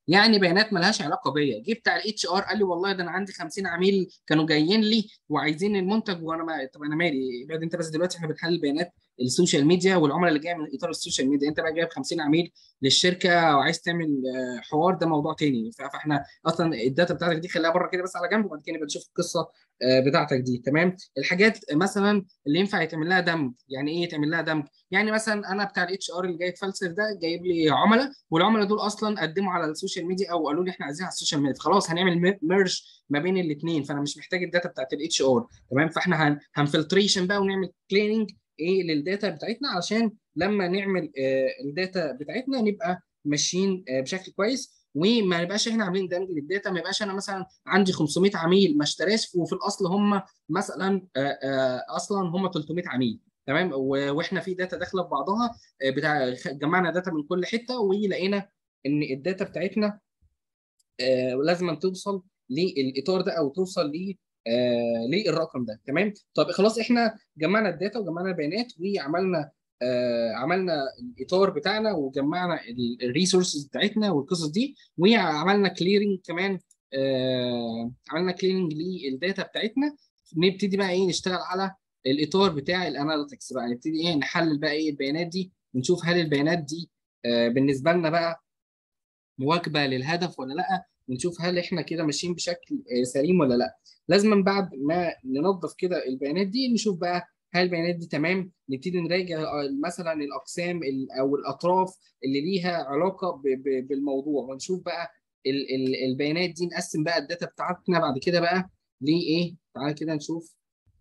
يعني بيانات ملهاش علاقه بيا جه بتاع الاتش ار قال لي والله ده انا عندي 50 عميل كانوا جايين لي وعايزين المنتج وانا ما طب انا مالي بعد انت بس دلوقتي احنا بنحلل بيانات السوشيال ميديا والعملاء اللي جايه من اطار السوشيال ميديا انت بقى جايب 50 عميل للشركه وعايز تعمل آه، حوار ده موضوع تاني ف- فاحنا اصلا الداتا بتاعتك دي خليها بره كده بس على جنب وبعد كده نبقى نشوف القصه آه، بتاعتك دي تمام الحاجات مثلا اللي ينفع يتعمل لها دمج يعني ايه يتعمل لها دمج يعني مثلا انا بتاع الاتش ار اللي جاي يتفلسف ده جايب لي عملاء والعملاء دول اصلا قدموا على السوشيال ميديا او قالوا لي احنا عايزين على السوشيال ميديا خلاص هنعمل ميرج ما بين الاثنين فانا مش محتاج الداتا بتاعت الاتش ار تمام فاحنا هن هنفلتريشن بقى ونعمل كليننج ايه للداتا بتاعتنا علشان لما نعمل آه الداتا بتاعتنا نبقى ماشيين آه بشكل كويس وما نبقاش احنا عاملين دمج للداتا ما يبقاش انا مثلا عندي 500 عميل ما اشتراش وفي الاصل هم مثلا آه آه اصلا هم 300 عميل تمام و- واحنا في داتا داخله في بعضها آه، بتاع جمعنا داتا من كل حته ولقينا ان الداتا بتاعتنا آه، لازم توصل للاطار ده او توصل ل آه، للرقم ده تمام طب خلاص احنا جمعنا الداتا وجمعنا البيانات وعملنا آه، عملنا الاطار بتاعنا وجمعنا الريسورسز بتاعتنا والقصص دي وعملنا كليرنج كمان آه، عملنا كليرنج للداتا بتاعتنا نبتدي بقى ايه نشتغل على الاطار بتاع الاناليتكس بقى نبتدي ايه نحلل بقى ايه البيانات دي ونشوف هل البيانات دي آه، بالنسبه لنا بقى مواكبه للهدف ولا لا ونشوف هل احنا كده ماشيين بشكل آه، سليم ولا لا لازم بعد ما ننظف كده البيانات دي نشوف بقى هل البيانات دي تمام نبتدي نراجع آه، مثلا الاقسام ال- او الاطراف اللي ليها علاقه ب- ب- بالموضوع ونشوف بقى ال- ال- البيانات دي نقسم بقى الداتا بتاعتنا بعد كده بقى لايه تعالى كده نشوف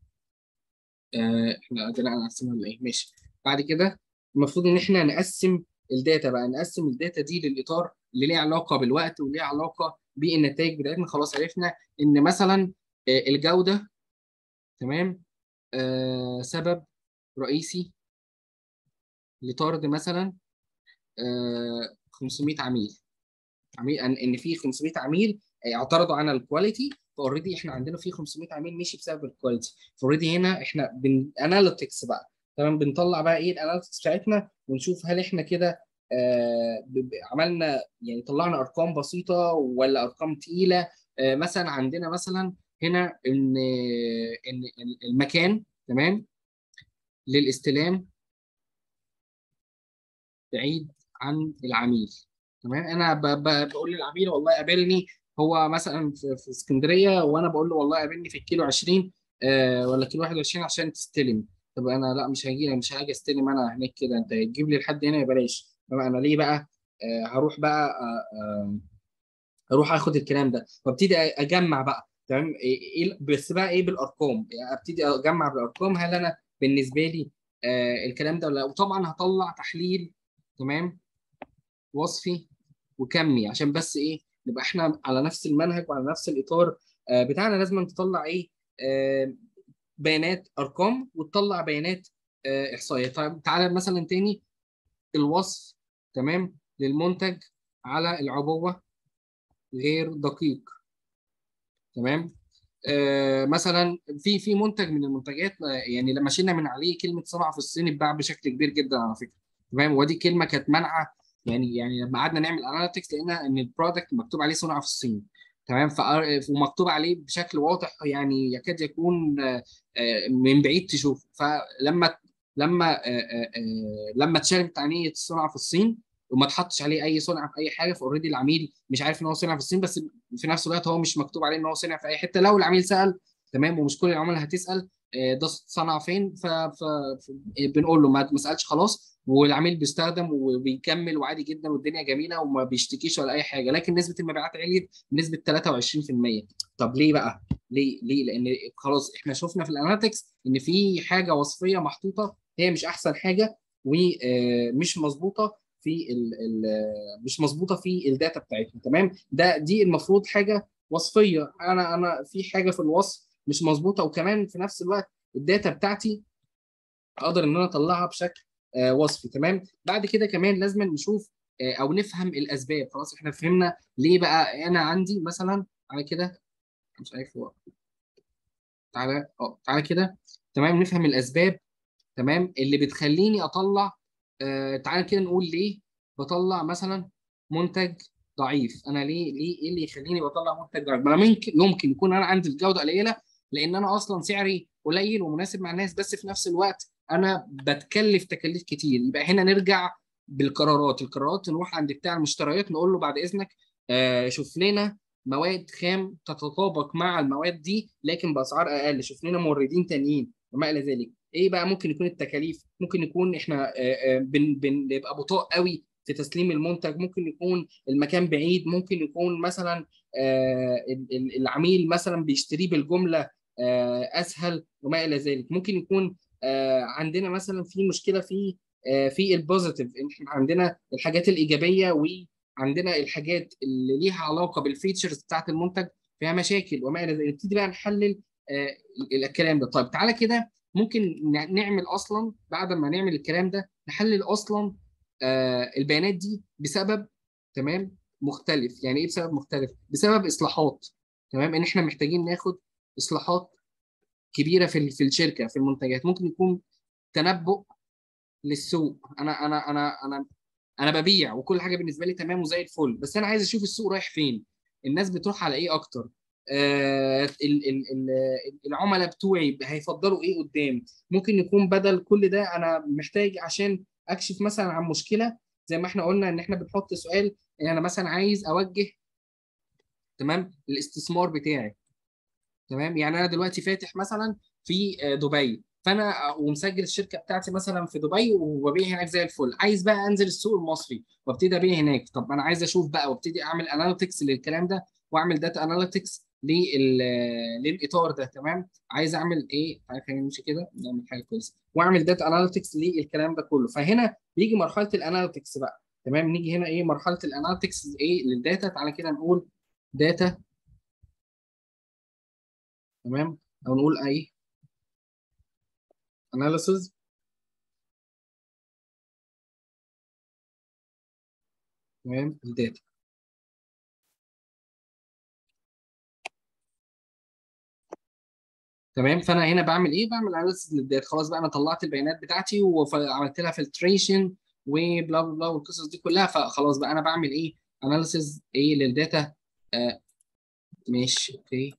آه، احنا ده لا انا هقسمها ولا ايه ماشي بعد كده المفروض ان احنا نقسم الداتا بقى نقسم الداتا دي للاطار اللي ليه علاقه بالوقت وليه علاقه بالنتائج بتاعتنا خلاص عرفنا ان مثلا آه، الجوده تمام آه سبب رئيسي لطرد مثلا آه 500 عميل عميل ان إن في 500 عميل اعترضوا على الكواليتي فاوريدي احنا عندنا في 500 عميل مشي بسبب الكواليتي فاوريدي هنا احنا بن اناليتكس بقى تمام بنطلع بقى ايه الاناليتكس بتاعتنا ونشوف هل احنا كده آه ب- ب- عملنا يعني طلعنا ارقام بسيطه ولا ارقام تقيله آه مثلا عندنا مثلا هنا ان ان المكان تمام للاستلام بعيد عن العميل تمام انا ب... ب... بقول للعميل والله قابلني هو مثلا في, في اسكندريه وانا بقول له والله قابلني في الكيلو 20 آه ولا كيلو 21 عشان تستلم طب انا لا مش هاجي مش هاجي استلم انا هناك كده انت تجيب لي لحد هنا ببلاش طب انا ليه بقى آه هروح بقى آه آه اروح اخد الكلام ده وابتدي اجمع بقى تمام إيه إيه- بس بقى ايه بالارقام يعني ابتدي اجمع بالارقام هل انا بالنسبه لي آه الكلام ده ولا لا وطبعا هطلع تحليل تمام وصفي وكمي عشان بس ايه نبقى احنا على نفس المنهج وعلى نفس الاطار آه بتاعنا لازم تطلع ايه آه بيانات ارقام وتطلع بيانات آه احصائيه طيب تعالى مثلا تاني الوصف تمام للمنتج على العبوه غير دقيق تمام آه مثلا في في منتج من المنتجات آه، يعني لما شلنا من عليه كلمه صنع في الصين اتباع بشكل كبير جدا على فكره تمام ودي كلمه كانت مانعه يعني يعني لما قعدنا نعمل اناليتكس لقينا ان البرودكت مكتوب عليه صنع في الصين تمام ف- ومكتوب عليه بشكل واضح يعني يكاد يكون آه، آه، من بعيد تشوفه فلما لما آه، آه، آه، لما اتشالت تعنيه صنع في الصين وما تحطش عليه اي صنع في اي حاجه فاوريدي العميل مش عارف ان هو صنع في الصين بس في نفس الوقت هو مش مكتوب عليه ان هو صنع في اي حته لو العميل سال تمام ومش كل العملاء هتسال آه، ده صنع فين ف... ف... ف... بنقول له ما ما سالش خلاص والعميل بيستخدم وبيكمل وعادي جدا والدنيا جميله وما بيشتكيش ولا اي حاجه لكن نسبه المبيعات عليت بنسبه 23% طب ليه بقى؟ ليه؟ ليه؟ لان خلاص احنا شفنا في الاناليتكس ان في حاجه وصفيه محطوطه هي مش احسن حاجه ومش مظبوطه في ال ال مش مظبوطه في الداتا بتاعتنا تمام ده دي المفروض حاجه وصفيه انا انا في حاجه في الوصف مش مظبوطه وكمان في نفس الوقت الداتا بتاعتي اقدر ان انا اطلعها بشكل آه وصفي تمام بعد كده كمان لازم نشوف آه او نفهم الاسباب خلاص احنا فهمنا ليه بقى انا عندي مثلا على كده مش عارف هو تعالى اه تعالى كده تمام نفهم الاسباب تمام اللي بتخليني اطلع آه تعالى كده نقول ليه بطلع مثلا منتج ضعيف انا ليه ليه ايه اللي يخليني بطلع منتج ضعيف ما انا ممكن ممكن يكون انا عندي الجوده قليله لان انا اصلا سعري قليل ومناسب مع الناس بس في نفس الوقت انا بتكلف تكاليف كتير يبقى هنا نرجع بالقرارات القرارات نروح عند بتاع المشتريات نقول له بعد اذنك آه شوف لنا مواد خام تتطابق مع المواد دي لكن باسعار اقل شوف لنا موردين تانيين وما الى ذلك ايه بقى ممكن يكون التكاليف ممكن يكون احنا بن بنبقى بطاء قوي في تسليم المنتج ممكن يكون المكان بعيد ممكن يكون مثلا العميل مثلا بيشتريه بالجمله اسهل وما الى ذلك ممكن يكون عندنا مثلا في مشكله في في البوزيتيف احنا عندنا الحاجات الايجابيه وعندنا الحاجات اللي ليها علاقه بالفيتشرز بتاعت المنتج فيها مشاكل وما الى ذلك نبتدي بقى نحلل الكلام ده طيب تعالى كده ممكن نعمل اصلا بعد ما نعمل الكلام ده نحلل اصلا آه البيانات دي بسبب تمام مختلف يعني ايه بسبب مختلف بسبب اصلاحات تمام ان احنا محتاجين ناخد اصلاحات كبيره في في الشركه في المنتجات ممكن يكون تنبؤ للسوق انا انا انا انا انا ببيع وكل حاجه بالنسبه لي تمام وزي الفل بس انا عايز اشوف السوق رايح فين الناس بتروح على ايه اكتر آه العملاء بتوعي هيفضلوا ايه قدام ممكن يكون بدل كل ده انا محتاج عشان اكشف مثلا عن مشكله زي ما احنا قلنا ان احنا بنحط سؤال ان انا مثلا عايز اوجه تمام الاستثمار بتاعي تمام يعني انا دلوقتي فاتح مثلا في دبي فانا ومسجل الشركه بتاعتي مثلا في دبي وببيع هناك زي الفل عايز بقى انزل السوق المصري وابتدي ابيع هناك طب انا عايز اشوف بقى وابتدي اعمل اناليتكس للكلام ده واعمل داتا اناليتكس للاطار ده تمام عايز اعمل ايه تعالى خلينا نمشي كده نعمل حاجه كويسه واعمل داتا اناليتكس للكلام ده كله فهنا بيجي مرحله الاناليتكس بقى تمام نيجي هنا ايه مرحله الاناليتكس ايه للداتا تعالى كده نقول داتا تمام او نقول ايه اناليسز تمام الداتا تمام فانا هنا بعمل ايه بعمل اناليسيس للداتا خلاص بقى انا طلعت البيانات بتاعتي وعملت لها فلتريشن وبلا بلا والقصص دي كلها فخلاص بقى انا بعمل ايه اناليسيس ايه للداتا آه ماشي اوكي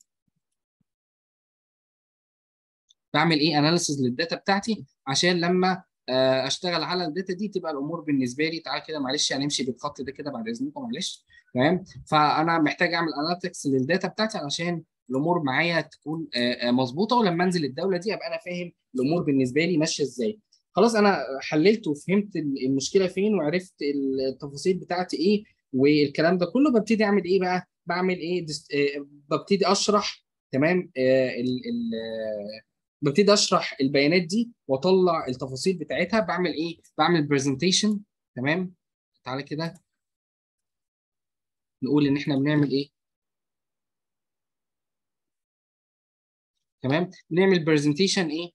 بعمل ايه اناليسيس للداتا بتاعتي عشان لما آه اشتغل على الداتا دي تبقى الامور بالنسبه لي تعالى كده معلش هنمشي يعني بالخط ده كده بعد اذنكم معلش تمام فانا محتاج اعمل اناليتكس للداتا بتاعتي علشان الامور معايا تكون مظبوطه ولما انزل الدوله دي ابقى انا فاهم الامور بالنسبه لي ماشيه ازاي خلاص انا حللت وفهمت المشكله فين وعرفت التفاصيل بتاعتي ايه والكلام ده كله ببتدي اعمل ايه بقى بعمل ايه ببتدي اشرح تمام ال ال ببتدي اشرح البيانات دي واطلع التفاصيل بتاعتها بعمل ايه بعمل برزنتيشن تمام تعالى كده نقول ان احنا بنعمل ايه تمام بنعمل برزنتيشن ايه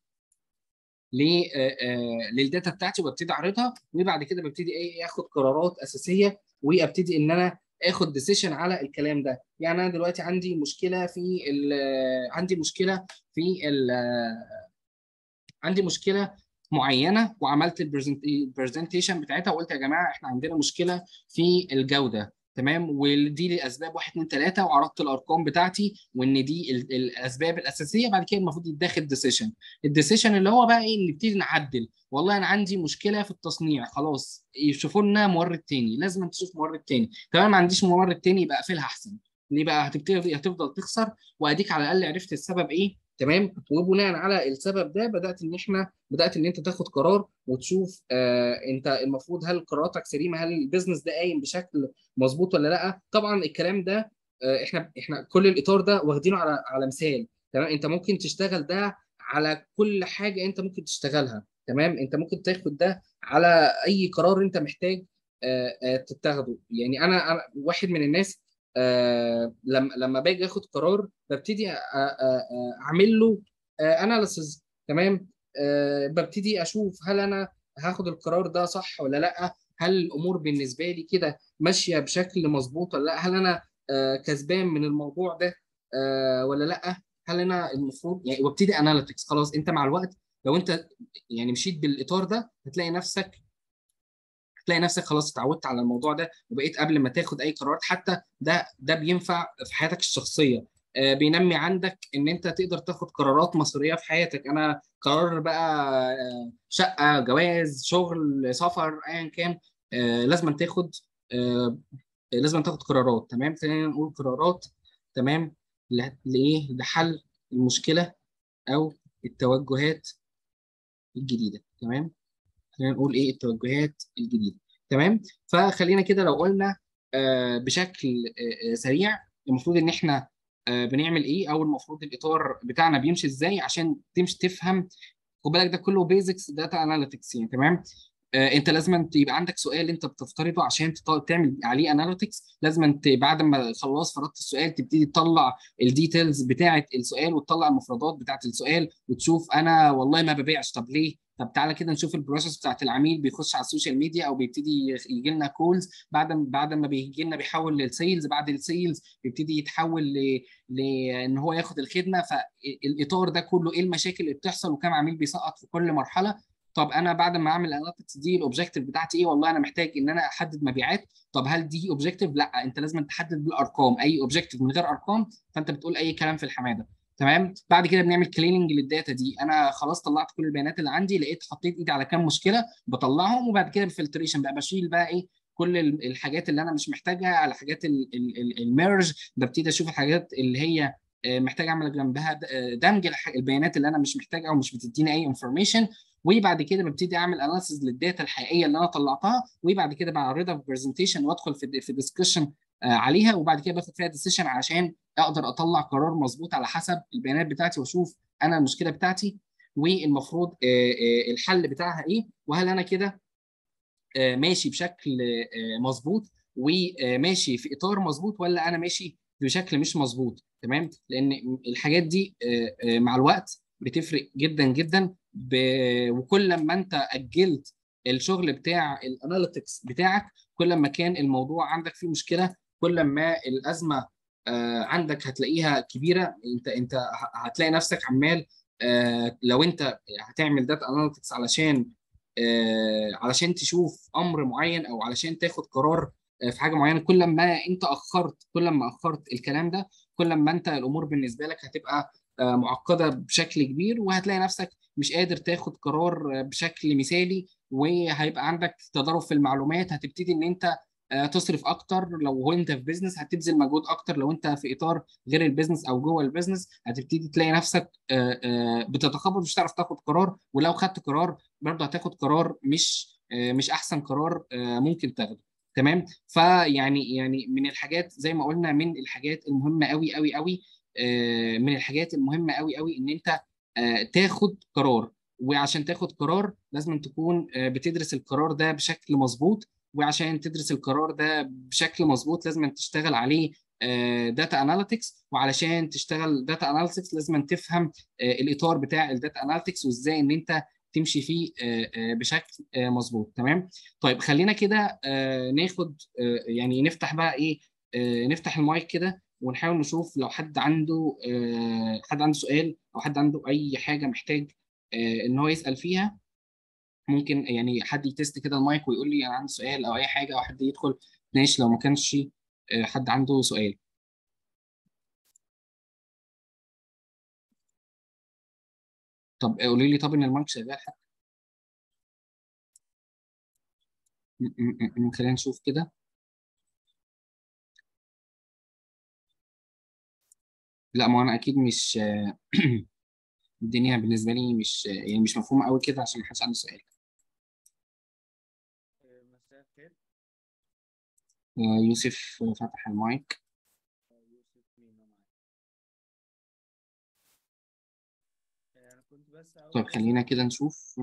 للداتا بتاعتي وابتدي اعرضها وبعد كده ببتدي ايه اخد قرارات اساسيه وابتدي ان انا اخد ديسيشن على الكلام ده يعني انا دلوقتي عندي مشكله في عندي مشكله في ال عندي مشكله معينه وعملت البرزنتيشن بتاعتها وقلت يا جماعه احنا عندنا مشكله في الجوده تمام ودي لاسباب 1 2 3 وعرضت الارقام بتاعتي وان دي الاسباب الاساسيه بعد كده المفروض يتاخد ديسيشن الديسيشن اللي هو بقى ايه نبتدي نعدل والله انا عندي مشكله في التصنيع خلاص يشوفوا لنا مورد تاني لازم تشوف مورد تاني تمام ما عنديش مورد تاني يبقى اقفلها احسن ليه بقى هتبتدي هتفضل تخسر واديك على الاقل عرفت السبب ايه تمام وبناء على السبب ده بدات ان احنا بدات ان انت تاخد قرار وتشوف آه انت المفروض هل قراراتك سليمه هل البيزنس ده قايم بشكل مظبوط ولا لا طبعا الكلام ده آه احنا احنا كل الاطار ده واخدينه على على مثال تمام انت ممكن تشتغل ده على كل حاجه انت ممكن تشتغلها تمام انت ممكن تاخد ده على اي قرار انت محتاج آه آه تتاخده يعني انا انا واحد من الناس آه لما لما باجي اخد قرار ببتدي اعمل له اناليسز تمام آه ببتدي اشوف هل انا هاخد القرار ده صح ولا لا هل الامور بالنسبه لي كده ماشيه بشكل مظبوط ولا لا هل انا آه كسبان من الموضوع ده آه ولا لا هل انا المفروض يعني وابتدي اناليتكس خلاص انت مع الوقت لو انت يعني مشيت بالاطار ده هتلاقي نفسك تلاقي نفسك خلاص اتعودت على الموضوع ده وبقيت قبل ما تاخد اي قرارات حتى ده ده بينفع في حياتك الشخصيه آه، بينمي عندك ان انت تقدر تاخد قرارات مصيريه في حياتك انا قرار بقى آه، شقه جواز شغل سفر ايا كان آه، لازم تاخد آه، لازم تاخد قرارات تمام خلينا نقول قرارات تمام ل- لايه لحل المشكله او التوجهات الجديده تمام خلينا نقول ايه التوجهات الجديده تمام فخلينا كده لو قلنا آه، بشكل آه، آه، سريع المفروض ان احنا آه، بنعمل ايه او المفروض الاطار بتاعنا بيمشي ازاي عشان تمشي تفهم خد بالك ده كله بيزكس داتا اناليتكس يعني تمام آه، انت لازم يبقى عندك سؤال انت بتفترضه عشان تط- تعمل عليه اناليتكس لازم انت بعد ما خلاص فرضت السؤال تبتدي تطلع الديتيلز بتاعه السؤال وتطلع المفردات بتاعه السؤال وتشوف انا والله ما ببيعش طب ليه طب تعالى كده نشوف البروسيس بتاعت العميل بيخش على السوشيال ميديا او بيبتدي يجي لنا كولز بعد ما بعد ما بيجي لنا بيحول للسيلز بعد السيلز بيبتدي يتحول ل... لان هو ياخد الخدمه فالاطار ده كله ايه المشاكل اللي بتحصل وكم عميل بيسقط في كل مرحله طب انا بعد ما اعمل الاناليتكس دي الاوبجيكتيف بتاعتي ايه والله انا محتاج ان انا احدد مبيعات طب هل دي اوبجيكتيف لا انت لازم تحدد بالارقام اي اوبجيكتيف من غير ارقام فانت بتقول اي كلام في الحماده تمام بعد كده بنعمل كليننج للداتا دي انا خلاص طلعت كل البيانات اللي عندي لقيت حطيت ايدي على كام مشكله بطلعهم وبعد كده بفلتريشن بقى بشيل بقى ايه كل ال- الحاجات اللي انا مش محتاجها على حاجات الميرج ببتدي اشوف الحاجات اللي هي آه، محتاج اعمل جنبها د- آه، دمج الح- البيانات اللي انا مش محتاجها او مش بتديني اي انفورميشن وبعد كده ببتدي اعمل اناليسيز للداتا الحقيقيه اللي انا طلعتها وبعد كده بعرضها في برزنتيشن وادخل في في ديسكشن عليها وبعد كده باخد فيها ديسيشن عشان اقدر اطلع قرار مظبوط على حسب البيانات بتاعتي واشوف انا المشكله بتاعتي والمفروض آه، آه، الحل بتاعها ايه وهل انا كده آه، ماشي بشكل آه، مظبوط وماشي في اطار مظبوط ولا انا ماشي بشكل مش مظبوط تمام لان الحاجات دي آه، آه، مع الوقت بتفرق جدا جدا ب- وكل ما انت اجلت الشغل بتاع الاناليتكس بتاعك كل ما كان الموضوع عندك فيه مشكله كل ما الازمه آه، عندك هتلاقيها كبيره انت انت ه- هتلاقي نفسك عمال آه، لو انت هتعمل داتا اناليتكس علشان آه، علشان تشوف امر معين او علشان تاخد قرار آه، في حاجه معينه كل ما انت اخرت كل ما اخرت الكلام ده كل ما انت الامور بالنسبه لك هتبقى آه، معقده بشكل كبير وهتلاقي نفسك مش قادر تاخد قرار آه، بشكل مثالي وهيبقى عندك تضارب في المعلومات هتبتدي ان انت آه، تصرف اكتر لو انت في بيزنس هتبذل مجهود اكتر لو انت في اطار غير البيزنس او جوه البيزنس هتبتدي تلاقي نفسك آه، آه، بتتخبط مش هتعرف تاخد قرار ولو خدت قرار برضه هتاخد قرار مش آه، مش احسن قرار آه، ممكن تاخده تمام فيعني يعني من الحاجات زي ما قلنا من الحاجات المهمه قوي قوي قوي آه، من الحاجات المهمه قوي قوي ان انت آه، تاخد قرار وعشان تاخد قرار لازم تكون آه، بتدرس القرار ده بشكل مظبوط وعشان تدرس القرار ده بشكل مظبوط لازم تشتغل عليه داتا اناليتكس وعلشان تشتغل داتا اناليتكس لازم تفهم آه، الاطار بتاع الداتا اناليتكس وازاي ان انت تمشي فيه آه، آه، بشكل آه، مظبوط تمام طيب خلينا كده آه، ناخد آه، يعني نفتح بقى ايه آه، نفتح المايك كده ونحاول نشوف لو حد عنده آه، حد عنده سؤال او حد عنده اي حاجه محتاج آه، ان هو يسال فيها ممكن يعني حد يتست كده المايك ويقول لي انا عندي سؤال او اي حاجه او حد يدخل ناقش لو ما كانش آه، حد عنده سؤال طب قولي لي طب ان المايك شغال حتى م- م- م- خلينا نشوف كده لا ما انا اكيد مش الدنيا بالنسبه لي مش يعني مش مفهومه قوي كده عشان ما حدش عنده سؤال مساء الخير آه، يوسف فتح المايك يوسف مينا معاك انا كنت بس عاوز طيب خلينا كده نشوف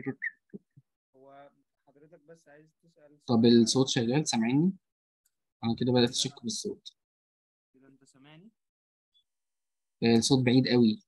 هو حضرتك بس عايز تسأل طب سؤال الصوت شغال سامعيني انا كده بدأت اشك بالصوت كده انت سامعني آه، الصوت بعيد قوي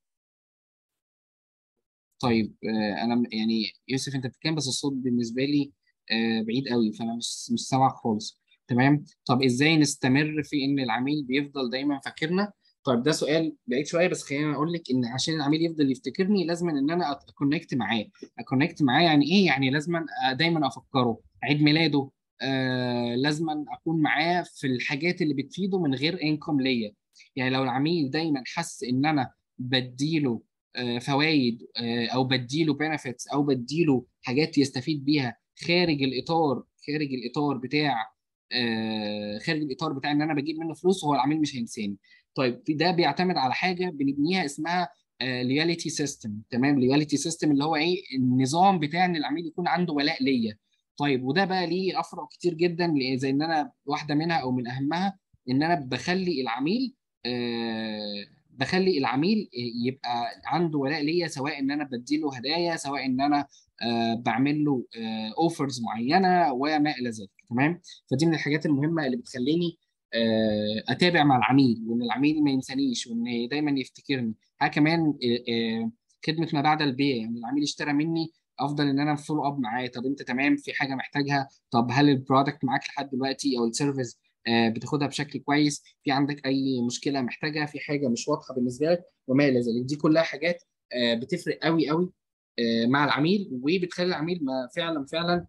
طيب آه، انا م- يعني يوسف انت بتتكلم بس الصوت بالنسبه لي آه، بعيد قوي فانا مش مش سامعك خالص تمام طب ازاي نستمر في ان العميل بيفضل دايما فاكرنا طيب ده سؤال بعيد شويه بس خليني اقول لك ان عشان العميل يفضل يفتكرني لازم ان انا اكونكت معاه اكونكت معاه يعني ايه يعني لازم دايما افكره عيد ميلاده آه لازم اكون معاه في الحاجات اللي بتفيده من غير انكم ليا يعني لو العميل دايما حس ان انا بديله آه فوائد آه او بديله بنفيتس او بديله حاجات يستفيد بيها خارج الاطار خارج الاطار بتاع آه خارج الاطار بتاع ان انا بجيب منه فلوس هو العميل مش هينساني طيب في ده بيعتمد على حاجه بنبنيها اسمها لويالتي سيستم تمام لويالتي سيستم اللي هو ايه النظام بتاع ان العميل يكون عنده ولاء ليا طيب وده بقى ليه افرع كتير جدا زي ان انا واحده منها او من اهمها ان انا بخلي العميل آه بخلي العميل يبقى عنده ولاء ليا سواء ان انا بديله هدايا سواء ان انا آه بعمل له اوفرز آه معينه وما الى ذلك تمام فدي من الحاجات المهمه اللي بتخليني اتابع مع العميل وان العميل ما ينسانيش وان دايما يفتكرني حاجه كمان خدمه ما بعد البيع يعني العميل اشترى مني افضل ان انا فولو اب معاه طب انت تمام في حاجه محتاجها طب هل البرودكت معاك لحد دلوقتي او السيرفيس بتاخدها بشكل كويس في عندك اي مشكله محتاجها في حاجه مش واضحه بالنسبه لك وما الى ذلك دي كلها حاجات بتفرق قوي قوي مع العميل وبتخلي العميل ما فعلا فعلا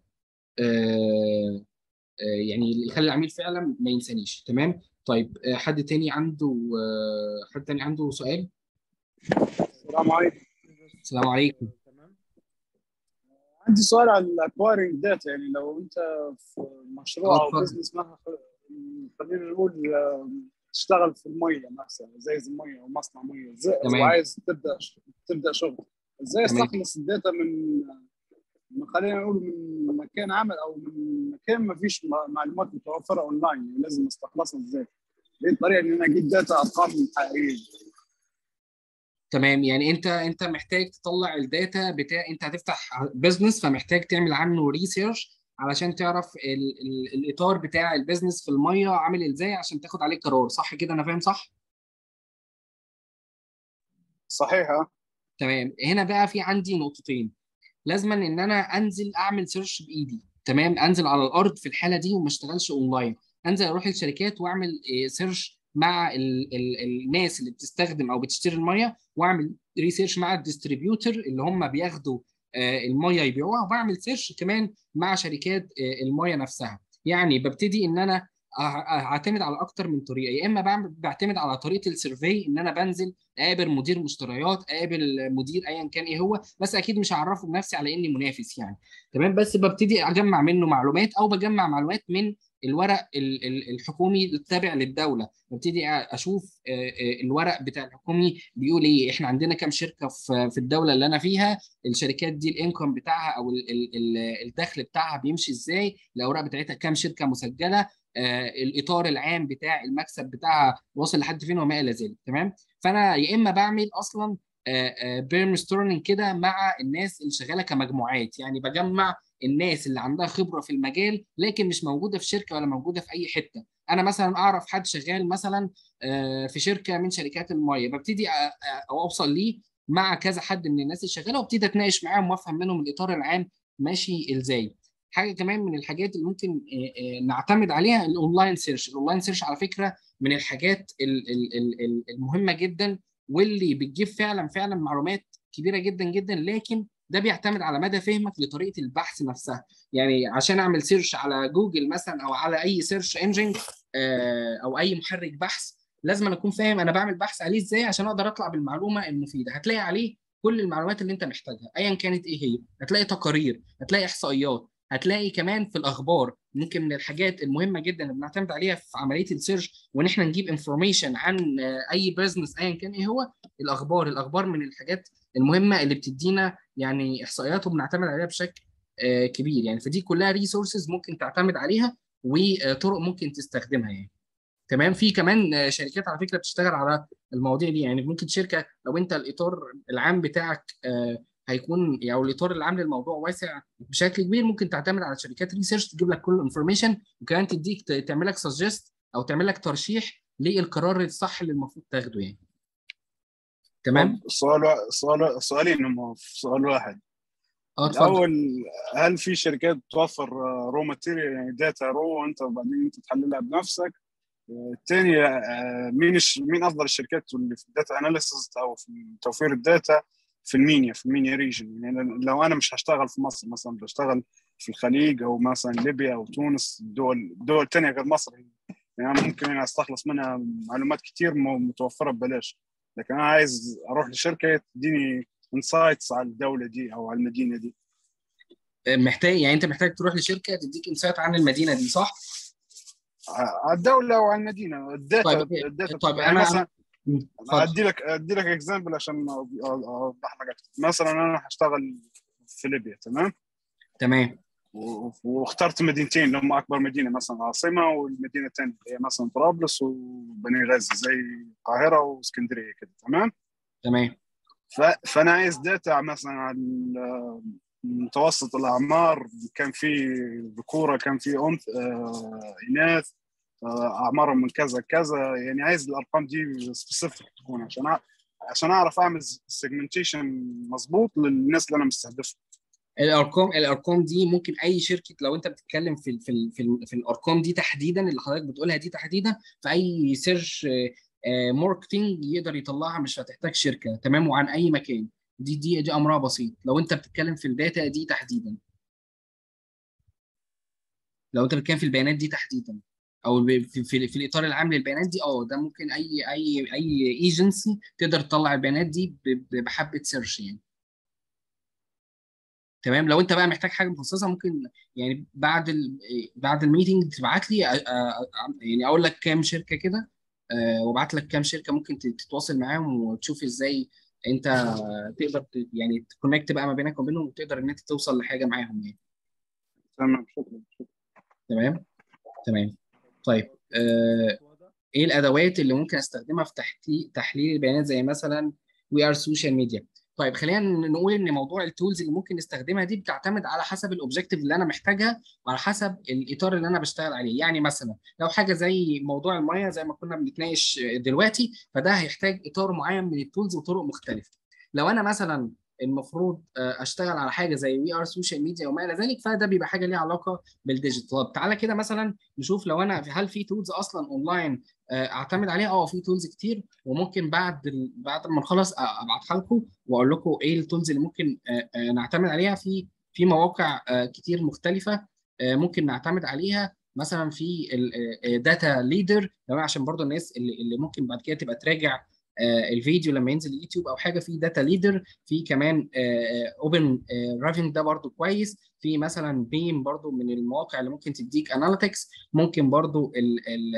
يعني يخلي العميل فعلا ما ينسانيش تمام طيب حد تاني عنده حد تاني عنده سؤال السلام عليكم السلام عليكم تمام عندي سؤال عن الاكوايرنج داتا يعني لو انت في مشروع آه، او اتفضل. بزنس مثلا خلينا نقول آه، تشتغل في الميه مثلا زي الميه او مصنع ميه ازاي تمام. وعايز تبدا تبدا شغل ازاي تمام. استخلص الداتا من من خلينا نقول من مكان عمل او من مكان ما فيش م- معلومات متوفره اونلاين يعني لازم استخلصها ازاي؟ ايه الطريقه ان انا اجيب داتا ارقام حقيقيه؟ تمام يعني انت انت محتاج تطلع الداتا بتاع انت هتفتح بزنس فمحتاج تعمل عنه ريسيرش علشان تعرف ال... ال... الاطار بتاع البيزنس في الميه عامل ازاي عشان تاخد عليه قرار صح كده انا فاهم صح صحيح ها؟ تمام هنا بقى في عندي نقطتين لازما ان انا انزل اعمل سيرش بايدي تمام انزل على الارض في الحاله دي وما اشتغلش اونلاين انزل اروح الشركات واعمل سيرش مع ال ال الناس اللي بتستخدم او بتشتري الميه واعمل ريسيرش مع الديستريبيوتور اللي هم بياخدوا آه، الميه يبيعوها وبعمل سيرش كمان مع شركات آه، الميه نفسها يعني ببتدي ان انا أع- اعتمد على اكتر من طريقه يا اما بعمل بعتمد على طريقه السيرفي ان انا بنزل اقابل مدير مشتريات اقابل مدير ايا كان ايه هو بس اكيد مش هعرفه بنفسي على اني منافس يعني تمام بس ببتدي اجمع منه معلومات او بجمع معلومات من الورق ال- ال- الحكومي التابع للدوله ببتدي اشوف آه، آه، الورق بتاع الحكومي بيقول ايه احنا عندنا كام شركه في في الدوله اللي انا فيها الشركات دي الانكم بتاعها او ال- ال- ال- الدخل بتاعها بيمشي ازاي الاوراق بتاعتها كام شركه مسجله آه، الاطار العام بتاع المكسب بتاعها واصل لحد فين وما الى ذلك تمام فانا يا اما بعمل اصلا بيرم ستورنينج كده مع الناس اللي شغاله كمجموعات يعني بجمع الناس اللي عندها خبره في المجال لكن مش موجوده في شركه ولا موجوده في اي حته انا مثلا اعرف حد شغال مثلا آه، في شركه من شركات الميه ببتدي أ- أ- اوصل ليه مع كذا حد من الناس اللي شغاله وابتدي اتناقش معاهم وافهم منهم الاطار العام ماشي ازاي حاجه كمان من الحاجات اللي ممكن آه، آه، نعتمد عليها الاونلاين سيرش الاونلاين سيرش على فكره من الحاجات ال- ال- ال- ال- المهمه جدا واللي بتجيب فعلا فعلا معلومات كبيره جدا جدا لكن ده بيعتمد على مدى فهمك لطريقه البحث نفسها يعني عشان اعمل سيرش على جوجل مثلا او على اي سيرش انجن او اي محرك بحث لازم أنا اكون فاهم انا بعمل بحث عليه ازاي عشان اقدر اطلع بالمعلومه المفيده هتلاقي عليه كل المعلومات اللي انت محتاجها ايا كانت ايه هي هتلاقي تقارير هتلاقي احصائيات هتلاقي كمان في الاخبار ممكن من الحاجات المهمه جدا اللي بنعتمد عليها في عمليه السيرش وان احنا نجيب انفورميشن عن آه، اي بزنس ايا كان ايه هو الاخبار الاخبار من الحاجات المهمه اللي بتدينا يعني احصائيات وبنعتمد عليها بشكل آه، كبير يعني فدي كلها ريسورسز ممكن تعتمد عليها وطرق ممكن تستخدمها يعني تمام في كمان آه، شركات على فكره بتشتغل على المواضيع دي يعني ممكن شركه لو انت الاطار العام بتاعك آه، هيكون او الاطار العام للموضوع واسع بشكل كبير ممكن تعتمد على شركات ريسيرش تجيب لك كل الانفورميشن وكمان تديك ت- تعمل لك سجست او تعمل لك ترشيح للقرار الصح اللي المفروض تاخده يعني تمام طب سؤال وا- سؤال سؤالين هم في سؤال واحد اه اتفضل الاول هل في شركات توفر رو ماتيريال يعني داتا رو وانت وبعدين انت تحللها بنفسك الثاني آه، مين الش- مين افضل الشركات اللي في الداتا اناليسز او في توفير الداتا في المينيا في المينيا ريجن يعني لو انا مش هشتغل في مصر مثلا بشتغل في الخليج او مثلا ليبيا او تونس دول دول تانية غير مصر يعني انا ممكن انا استخلص منها معلومات كتير م- متوفره ببلاش لكن انا عايز اروح لشركه تديني انسايتس على الدوله دي او على المدينه دي محتاج يعني انت محتاج تروح لشركه تديك انسايت عن المدينه دي صح؟ على الدوله وعلى المدينه الداتا طيب الداتا طيب يعني انا مثلا مم، اتفضل. ادي لك ادي لك اكزامبل عشان اوضح لك اكتر مثلا انا هشتغل في ليبيا تمام تمام و- واخترت مدينتين اللي هم اكبر مدينه مثلا العاصمه والمدينه الثانيه اللي هي مثلا طرابلس وبني غازي زي القاهره واسكندريه كده تمام تمام ف- فانا عايز داتا مثلا عن ال- متوسط الاعمار كان في ذكوره كان في انثى آه، اناث آه، اعمارهم من كذا كذا يعني عايز الارقام دي سبيسيفيك تكون عشان أع- عشان اعرف اعمل سيجمنتيشن مظبوط للناس اللي انا مستهدفهم الارقام الارقام دي ممكن اي شركه لو انت بتتكلم في ال في ال في, ال في الارقام دي تحديدا اللي حضرتك بتقولها دي تحديدا في اي سيرش ماركتنج يقدر يطلعها مش هتحتاج شركه تمام وعن اي مكان دي دي دي امرها بسيط لو انت بتتكلم في الداتا دي تحديدا لو انت بتتكلم في البيانات دي تحديدا او ب- في, في, في الاطار العام للبيانات دي اه ده ممكن اي اي اي ايجنسي تقدر تطلع البيانات دي ب- ب- بحبه سيرش يعني تمام لو انت بقى محتاج حاجه مخصصه ممكن يعني بعد ال... بعد الميتنج تبعت لي أ- أ- أ- يعني اقول لك كام شركه كده أه وابعت لك كام شركه ممكن تت- تتواصل معاهم وتشوف ازاي انت تقدر ت- يعني تكونكت بقى ما بينك وبينهم وتقدر ان انت توصل لحاجه معاهم يعني تمام شكرا شكرا تمام تمام طيب أه واضح ايه الادوات اللي ممكن استخدمها في تحليل تحليل البيانات زي مثلا وي ار سوشيال ميديا طيب خلينا نقول ان موضوع التولز اللي ممكن نستخدمها دي بتعتمد على حسب الاوبجيكتيف اللي انا محتاجها وعلى حسب الاطار اللي انا بشتغل عليه يعني مثلا لو حاجه زي موضوع الميه زي ما كنا بنتناقش دلوقتي فده هيحتاج اطار معين من التولز وطرق مختلفه لو انا مثلا المفروض آه، اشتغل على حاجه زي وي ار سوشيال ميديا وما الى ذلك فده بيبقى حاجه ليها علاقه بالديجيتال طب تعالى كده مثلا نشوف لو انا هل في تولز اصلا اونلاين آه، اعتمد عليها اه في تولز كتير وممكن بعد ال... بعد ما نخلص أ- ابعتها لكم واقول لكم ايه التولز اللي ممكن آه، آه، نعتمد عليها في في مواقع آه، كتير مختلفه آه، ممكن نعتمد عليها مثلا في الداتا ليدر تمام عشان برضو الناس اللي, اللي ممكن بعد كده تبقى تراجع آه، الفيديو لما ينزل اليوتيوب او حاجه في داتا ليدر في كمان اوبن رافين ده برضو كويس في مثلا بيم برضو من المواقع اللي ممكن تديك اناليتكس ممكن برضو ال ال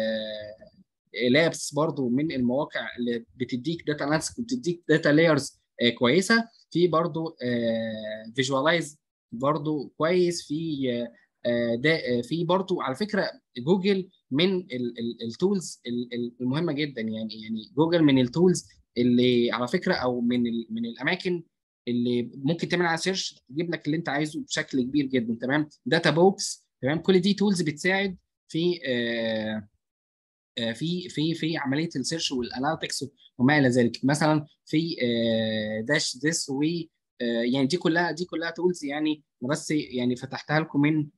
لابس برضو من المواقع اللي بتديك داتا اناليسيس وبتديك داتا لايرز كويسه في برضو فيجوالايز برضو كويس في آه، ده آه، في برضو على فكره جوجل من التولز المهمه جدا يعني يعني جوجل من التولز اللي على فكره او من ال- من الاماكن اللي ممكن تعمل على سيرش تجيب لك اللي انت عايزه بشكل كبير جدا تمام داتا بوكس تمام كل دي تولز بتساعد في آه آه، في في في عمليه السيرش والاناليتكس وما الى ذلك مثلا في داش ذس و آه، يعني دي كلها دي كلها تولز يعني أنا بس يعني فتحتها لكم من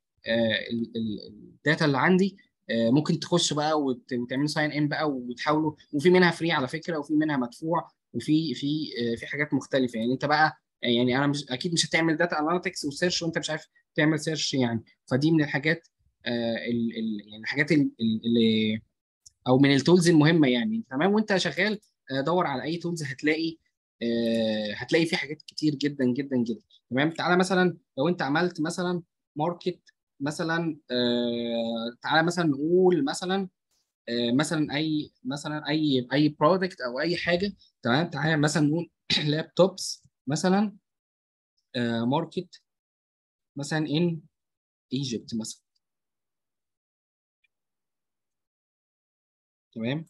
الداتا اللي عندي آه، ممكن تخش بقى وت- وتعملوا ساين ان بقى وتحاولوا وفي منها فري على فكره وفي منها مدفوع وفي في آه، في حاجات مختلفه يعني انت بقى يعني انا مش اكيد مش هتعمل داتا اناليتكس وسيرش وانت مش عارف تعمل سيرش يعني فدي من الحاجات آه، ال- ال- يعني الحاجات ال- ال- اللي او من التولز المهمه يعني تمام وانت شغال آه، دور على اي تولز هتلاقي آه، هتلاقي فيه حاجات كتير جدا جدا جدا تمام تعالى مثلا لو انت عملت مثلا ماركت مثلا آه، تعالى مثلا نقول مثلا آه، مثلا اي مثلا اي اي برودكت او اي حاجه تمام تعالى مثلا نقول لابتوبس مثلا ماركت مثلا ان ايجيبت مثلا تمام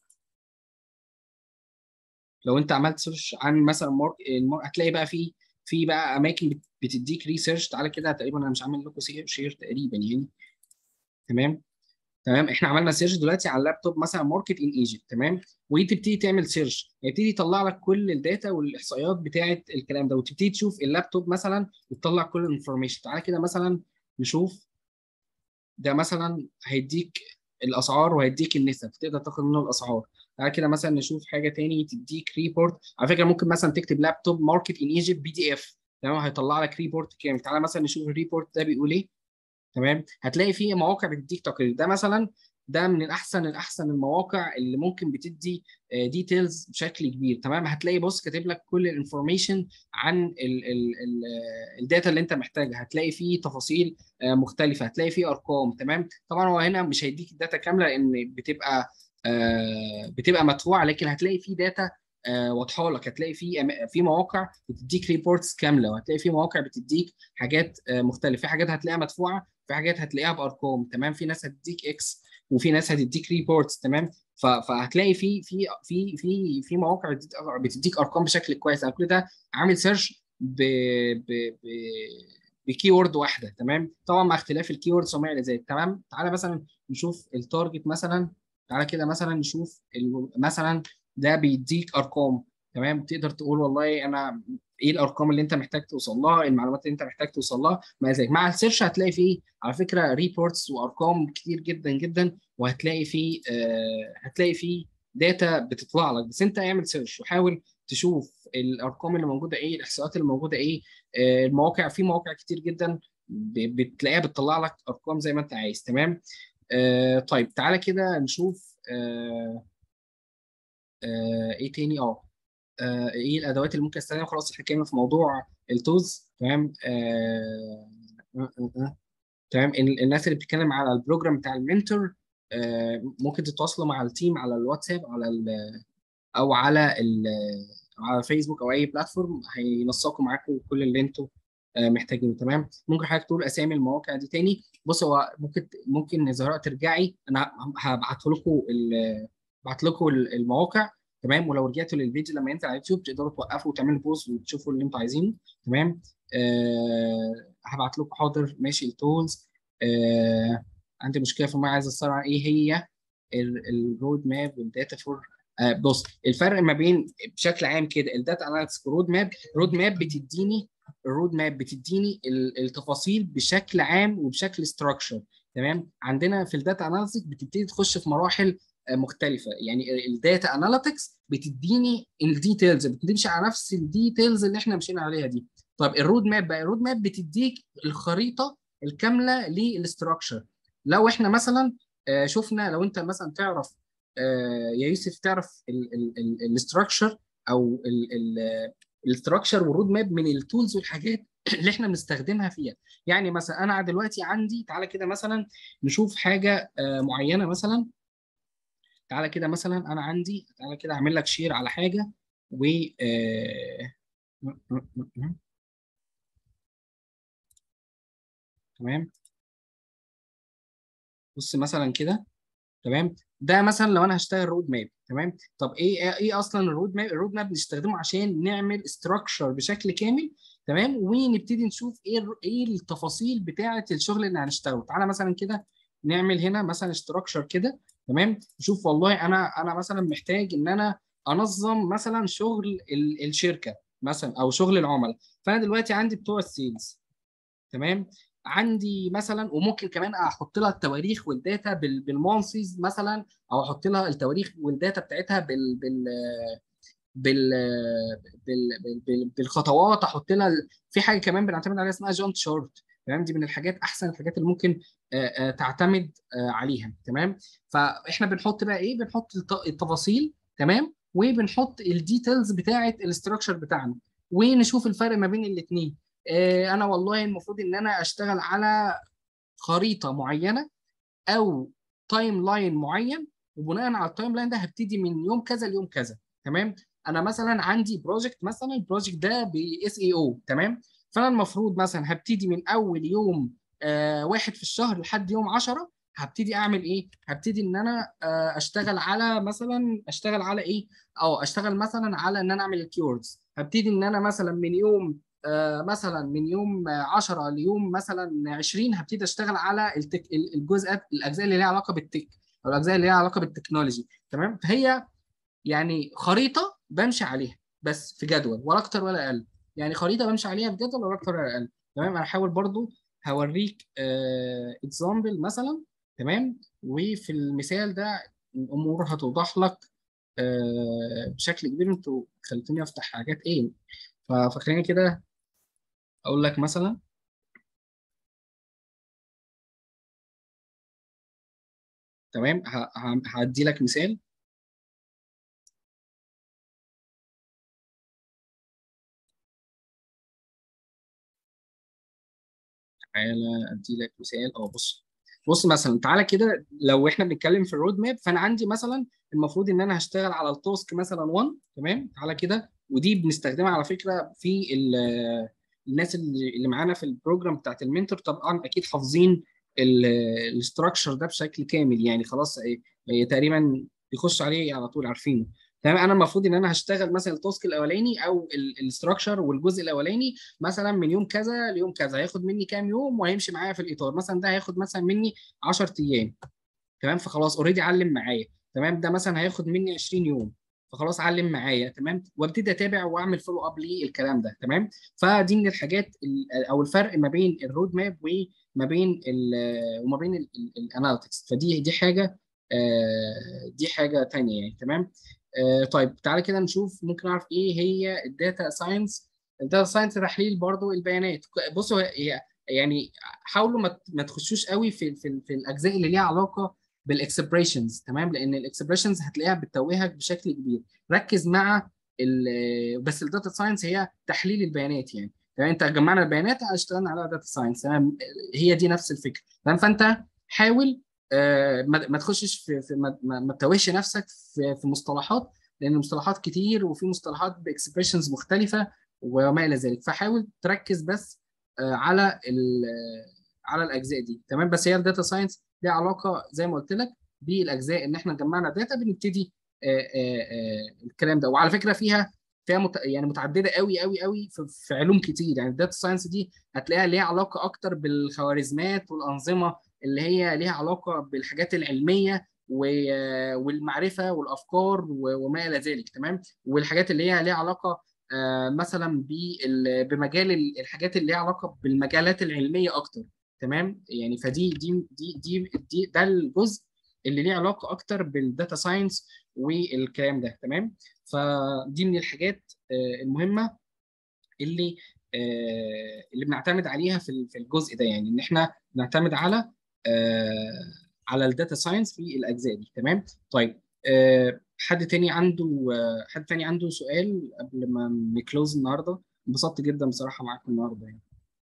لو انت عملت سيرش عن مثلا مارك المار- هتلاقي بقى في في بقى اماكن بت- بتديك ريسيرش تعالى كده تقريبا انا مش عامل لكم شير تقريبا يعني تمام تمام احنا عملنا سيرش دلوقتي على اللابتوب مثلا ماركت ان ايجيبت تمام ودي تبتدي تعمل سيرش يبتدي يطلع لك كل الداتا والاحصائيات بتاعه الكلام ده وتبتدي تشوف اللابتوب مثلا وتطلع كل الانفورميشن تعالى كده مثلا نشوف ده مثلا هيديك الاسعار وهيديك النسب تقدر تاخد منه الاسعار تعالى كده مثلا نشوف حاجه تاني تديك ريبورت على فكره ممكن مثلا تكتب لابتوب ماركت ان ايجيبت بي دي اف تمام هيطلع لك ريبورت كامل تعالى مثلا نشوف الريبورت ده بيقول ايه تمام هتلاقي فيه مواقع بتديك تقرير ده مثلا ده من الاحسن الاحسن المواقع اللي ممكن بتدي ديتيلز بشكل كبير تمام هتلاقي بص كاتب لك كل الانفورميشن عن الداتا اللي انت محتاجها هتلاقي فيه تفاصيل آه، مختلفه هتلاقي فيه ارقام تمام طبعا هو هنا مش هيديك الداتا كامله لان بتبقى آه، بتبقى مدفوعه لكن هتلاقي فيه داتا آه، واضحه لك هتلاقي في أما- في مواقع بتديك ريبورتس كامله وهتلاقي في مواقع بتديك حاجات آه، مختلفه في حاجات هتلاقيها مدفوعه في حاجات هتلاقيها بارقام تمام في ناس هتديك اكس وفي ناس هتديك ريبورتس تمام ف- فهتلاقي في في في في في مواقع بتديك بتديك ارقام بشكل كويس انا كل ده عامل سيرش ب ب ب بكي وورد واحده تمام طبعا مع اختلاف الكي ووردز وما الى ذلك تمام تعالى مثلا نشوف التارجت مثلا تعالى كده مثلا نشوف ال- مثلا ده بيديك ارقام تمام تقدر تقول والله انا ايه الارقام اللي انت محتاج توصل لها المعلومات اللي انت محتاج توصل لها ما ذلك مع السيرش هتلاقي فيه على فكره ريبورتس وارقام كتير جدا جدا وهتلاقي فيه آه هتلاقي فيه داتا بتطلع لك بس انت اعمل سيرش وحاول تشوف الارقام اللي موجوده ايه الاحصاءات اللي موجوده ايه آه المواقع في مواقع كتير جدا ب- بتلاقيها بتطلع لك ارقام زي ما انت عايز تمام آه طيب تعالى كده نشوف آه آه ايه تاني اه آه، ايه الادوات اللي ممكن استخدمها خلاص احنا اتكلمنا في موضوع التوز تمام آه آه، آه، آه. تمام ال- الناس اللي بتتكلم على البروجرام بتاع المنتور آه ممكن تتواصلوا مع التيم على الواتساب على ال- او على ال- على فيسبوك او اي بلاتفورم هينسقوا معاكم كل اللي انتوا آه، محتاجينه تمام ممكن حضرتك تقول اسامي المواقع دي تاني بص هو ممكن ممكن زهراء ترجعي انا هبعت لكم هبعت لكم المواقع تمام ولو رجعتوا للفيديو لما ينزل على اليوتيوب تقدروا توقفوا وتعملوا بوز وتشوفوا اللي انتوا عايزينه تمام آه هبعت لكم حاضر ماشي التولز آه عندي مشكله في ما عايز اسرع ايه هي الرود ماب والداتا فور آه بص الفرق ما بين بشكل عام كده الداتا اناليتكس والرود ماب الرود ماب بتديني الرود ماب بتديني ال- التفاصيل بشكل عام وبشكل ستراكشر تمام عندنا في الداتا اناليتكس بتبتدي تخش في مراحل آه، مختلفه يعني الداتا اناليتكس بتديني الديتيلز بتمشي على نفس الديتيلز اللي احنا مشينا عليها دي طب الرود ماب بقى الرود ماب بتديك الخريطه الكامله للاستراكشر لو احنا مثلا آه، شفنا لو انت مثلا تعرف آه، يا يوسف تعرف الاستراكشر او الاستراكشر والرود ماب من التولز والحاجات اللي احنا بنستخدمها فيها يعني مثلا انا دلوقتي عندي تعالى كده مثلا نشوف حاجه آه، معينه مثلا تعالى كده مثلا انا عندي تعالى كده اعمل لك شير على حاجه و آه، تمام بص مثلا كده تمام ده مثلا لو انا هشتغل رود ماب تمام طب ايه ايه اصلا الرود ماب الرود ماب بنستخدمه عشان نعمل استراكشر بشكل كامل تمام ونبتدي نشوف ايه الر- ايه التفاصيل بتاعه الشغل اللي هنشتغله تعالى مثلا كده نعمل هنا مثلا استراكشر كده تمام نشوف والله انا انا مثلا محتاج ان انا انظم مثلا شغل ال- الشركه مثلا او شغل العملاء فانا دلوقتي عندي بتوع السيلز تمام عندي مثلا وممكن كمان احط لها التواريخ والداتا بال- بالمونثيز مثلا او احط لها التواريخ والداتا بتاعتها بال بال بال بال بال بال بالخطوات احط لها ال- في حاجه كمان بنعتمد عليها اسمها جونت شورت تمام دي من الحاجات احسن الحاجات اللي ممكن آه، آه، تعتمد آه، عليها تمام فاحنا بنحط بقى ايه بنحط الت- التفاصيل تمام وبنحط الديتيلز بتاعه الاستراكشر بتاعنا ونشوف الفرق ما بين الاثنين انا والله المفروض ان انا اشتغل على خريطه معينه او تايم لاين معين وبناء على التايم لاين ده هبتدي من يوم كذا ليوم كذا تمام انا مثلا عندي بروجكت مثلا البروجكت ده باس اي او تمام فانا المفروض مثلا هبتدي من اول يوم آه واحد في الشهر لحد يوم 10 هبتدي اعمل ايه هبتدي ان انا آه اشتغل على مثلا اشتغل على ايه او اشتغل مثلا على ان انا اعمل الكيوردز هبتدي ان انا مثلا من يوم آه مثلا من يوم آه، 10 ليوم مثلا 20 هبتدي اشتغل على التك... الجزء الاجزاء اللي ليها علاقه بالتك او الاجزاء اللي ليها علاقه بالتكنولوجي تمام فهي يعني خريطه بمشي عليها بس في جدول ولا اكتر ولا اقل يعني خريطه بمشي عليها في جدول ولا اكتر ولا اقل تمام انا هحاول برضو هوريك اكزامبل مثلا تمام وفي المثال ده الامور هتوضح لك آه، بشكل كبير انتوا خليتوني افتح حاجات ايه ف- فخليني كده اقول لك مثلا تمام ه- ه- هدي لك مثال تعالى ادي لك مثال اه بص بص مثلا تعالى كده لو احنا بنتكلم في الرود ماب فانا عندي مثلا المفروض ان انا هشتغل على التاسك مثلا 1 تمام تعالى كده ودي بنستخدمها على فكره في ال- الناس اللي اللي معانا في البروجرام بتاعت المنتور طبعا اكيد حافظين الاستراكشر ده بشكل كامل يعني خلاص هي هي تقريبا بيخش عليه على طول عارفينه تمام انا المفروض ان انا هشتغل مثلا التاسك الاولاني او الاستراكشر والجزء الاولاني مثلا من يوم كذا ليوم كذا هياخد مني كام يوم وهيمشي معايا في الاطار مثلا ده هياخد مثلا مني 10 ايام تمام فخلاص اوريدي علم معايا تمام ده مثلا هياخد مني 20 يوم فخلاص علم معايا تمام وابتدي اتابع واعمل فولو اب للكلام ده تمام فدي من الحاجات ال- او الفرق ما بين الرود ماب وما بين ال- وما بين الاناليتكس فدي دي حاجه آه، دي حاجه تانية يعني تمام آه، طيب تعالى كده نشوف ممكن نعرف ايه هي الداتا ساينس الداتا ساينس تحليل برضو البيانات بصوا هي يعني حاولوا ما ما تخشوش قوي في في, في الاجزاء اللي ليها علاقه بالاكسبريشنز تمام لان الاكسبريشنز هتلاقيها بتتوهك بشكل كبير ركز مع ال- بس الداتا ساينس هي تحليل البيانات يعني تمام انت جمعنا البيانات اشتغلنا على داتا ساينس تمام هي دي نفس الفكره تمام فانت حاول آه، ما ما تخشش في, في ما, ما ما تتوهش نفسك في, في مصطلحات لان المصطلحات كتير وفي مصطلحات باكسبريشنز مختلفه وما الى ذلك فحاول تركز بس آه، على ال- على الاجزاء دي تمام بس هي الداتا ساينس ليها علاقه زي ما قلت لك بالاجزاء ان احنا جمعنا داتا بنبتدي آه، آه، آه، الكلام ده وعلى فكره فيها فيها مت... يعني متعدده قوي قوي قوي في, في علوم كتير يعني الداتا ساينس دي هتلاقيها ليها علاقه اكتر بالخوارزميات والانظمه اللي هي ليها علاقه بالحاجات العلميه و- والمعرفه والافكار و- وما الى ذلك تمام والحاجات اللي هي ليها علاقه آه، مثلا بال- بمجال ال- الحاجات اللي ليها علاقه بالمجالات العلميه اكتر تمام يعني فدي دي دي دي, دي ده الجزء اللي ليه علاقه اكتر بالداتا ساينس والكلام ده تمام فدي من الحاجات آه، المهمه اللي آه، اللي بنعتمد عليها في ال- في الجزء ده يعني ان احنا نعتمد على آه، على الداتا ساينس في الاجزاء دي تمام طيب آه، حد تاني عنده آه، حد تاني عنده سؤال قبل ما نكلوز النهارده انبسطت جدا بصراحه معاكم النهارده يعني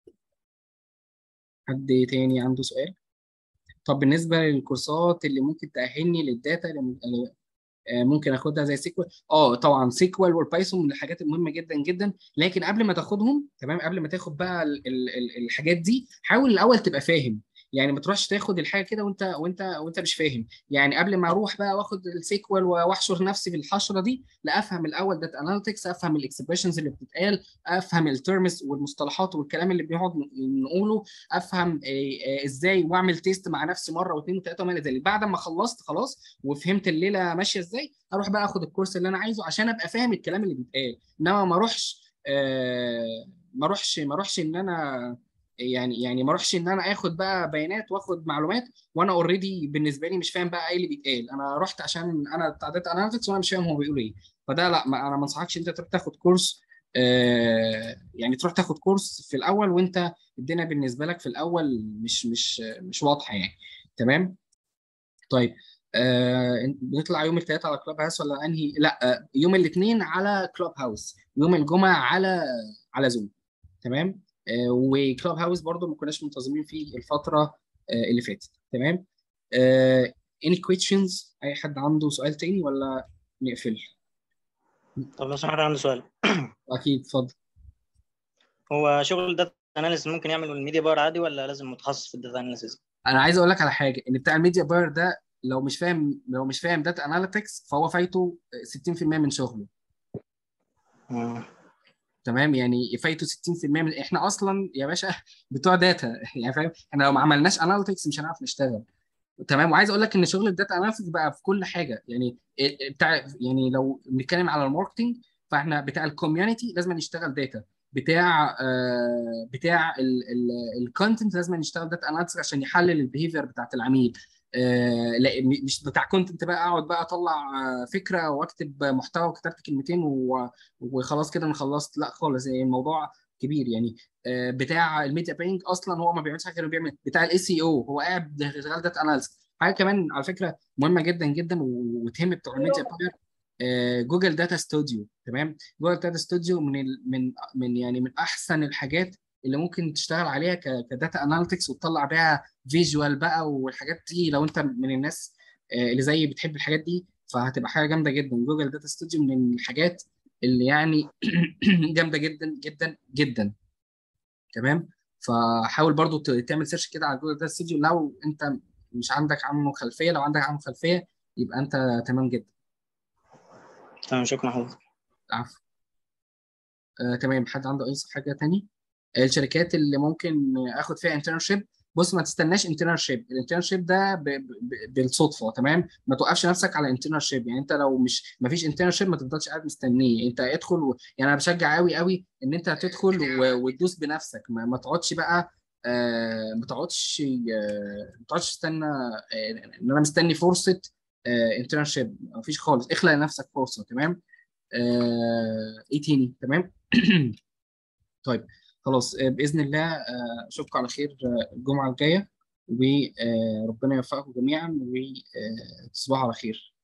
حد تاني عنده سؤال طب بالنسبه للكورسات اللي ممكن تأهلني للداتا اللي آه، ممكن اخدها زي سيكوال اه طبعا سيكوال والبايثون من الحاجات المهمه جدا جدا لكن قبل ما تاخدهم تمام قبل ما تاخد بقى ال ال ال الحاجات دي حاول الاول تبقى فاهم يعني ما تروحش تاخد الحاجه كده وانت وانت وانت مش فاهم يعني قبل ما اروح بقى واخد السيكوال واحشر نفسي في الحشره دي لا افهم الاول داتا اناليتكس افهم الاكسبريشنز اللي بتتقال افهم الترمز والمصطلحات والكلام اللي بنقعد نقوله افهم آه، آه، ازاي واعمل تيست مع نفسي مره واثنين وثلاثه وما الى ذلك بعد ما خلصت خلاص وفهمت الليله ماشيه ازاي اروح بقى اخد الكورس اللي انا عايزه عشان ابقى فاهم الكلام اللي بيتقال انما ما اروحش آه ما اروحش ما اروحش ان انا يعني يعني ما اروحش ان انا اخد بقى بيانات واخد معلومات وانا اوريدي بالنسبه لي مش فاهم بقى ايه اللي بيتقال انا رحت عشان انا بتاع داتا اناليتكس وانا مش فاهم هو بيقول ايه فده لا ما انا ما انصحكش انت تروح تاخد كورس آه يعني تروح تاخد كورس في الاول وانت الدنيا بالنسبه لك في الاول مش مش مش واضحه يعني تمام طيب آه بنطلع يوم الثلاثاء على كلوب هاوس ولا انهي لا آه يوم الاثنين على كلوب هاوس يوم الجمعه على على زوم تمام آه وكلوب هاوس برضو ما كناش منتظمين فيه الفتره آه اللي فاتت تمام آه any questions اي حد عنده سؤال تاني ولا نقفل طب لو سمحت عندي سؤال اكيد اتفضل هو شغل الداتا اناليسيس ممكن يعمل الميديا باير عادي ولا لازم متخصص في الداتا اناليسيس؟ انا عايز اقول لك على حاجه ان بتاع الميديا باير ده لو مش فاهم لو مش فاهم داتا اناليتكس فهو فايته 60% من شغله تمام يعني فايته 60% من احنا اصلا يا باشا بتوع داتا يعني فاهم احنا لو ما عملناش اناليتكس مش هنعرف نشتغل تمام وعايز اقول لك ان شغل الداتا اناليتكس بقى في كل حاجه يعني بتاع يعني لو بنتكلم على الماركتنج فاحنا بتاع الكوميونتي لازم نشتغل داتا بتاع آه بتاع الكونتنت لازم نشتغل داتا اناليتكس عشان يحلل البيهيفير بتاعت العميل آه لا م- مش بتاع كونتنت بقى اقعد بقى اطلع آه، فكره واكتب محتوى وكتبت كلمتين و- وخلاص كده انا خلصت لا خالص يعني الموضوع كبير يعني آه، بتاع الميديا باينج اصلا هو ما بيعملش حاجه غير إنه بيعمل بتاع الاي سي او هو قاعد شغال داتا اناليسيس حاجه كمان على فكره مهمه جدا جدا و- وتهم بتوع الميديا باير آه، جوجل داتا ستوديو تمام جوجل داتا ستوديو من ال من من يعني من احسن الحاجات اللي ممكن تشتغل عليها ك- كداتا اناليتكس وتطلع بيها فيجوال بقى والحاجات دي لو انت من الناس آه، اللي زي بتحب الحاجات دي فهتبقى حاجه جامده جدا جوجل داتا ستوديو من الحاجات اللي يعني جامده جدا جدا جدا تمام فحاول برضو ت- تعمل سيرش كده على جوجل داتا ستوديو لو انت مش عندك عنه خلفيه لو عندك عنه خلفيه يبقى انت تمام جدا تمام شكرا حضرتك العفو آه، تمام حد عنده اي حاجه تاني الشركات اللي ممكن اخد فيها انترنشيب بص ما تستناش انترنشيب الانترنشيب ده ب... ب... بالصدفه تمام ما توقفش نفسك على انترنشيب يعني انت لو مش ما فيش انترنشيب ما تفضلش قاعد مستنيه انت ادخل و... يعني انا بشجع قوي قوي ان انت تدخل و... وتدوس بنفسك ما, ما تقعدش بقى آه ما تقعدش آه ما تقعدش تستنى آه ان انا مستني فرصه آه انترنشيب ما فيش خالص اخلق لنفسك فرصه تمام آه ايه تاني تمام طيب خلاص آه، باذن الله آه، اشوفكم على خير آه، الجمعه الجايه وربنا يوفقكم جميعا وتصبحوا على خير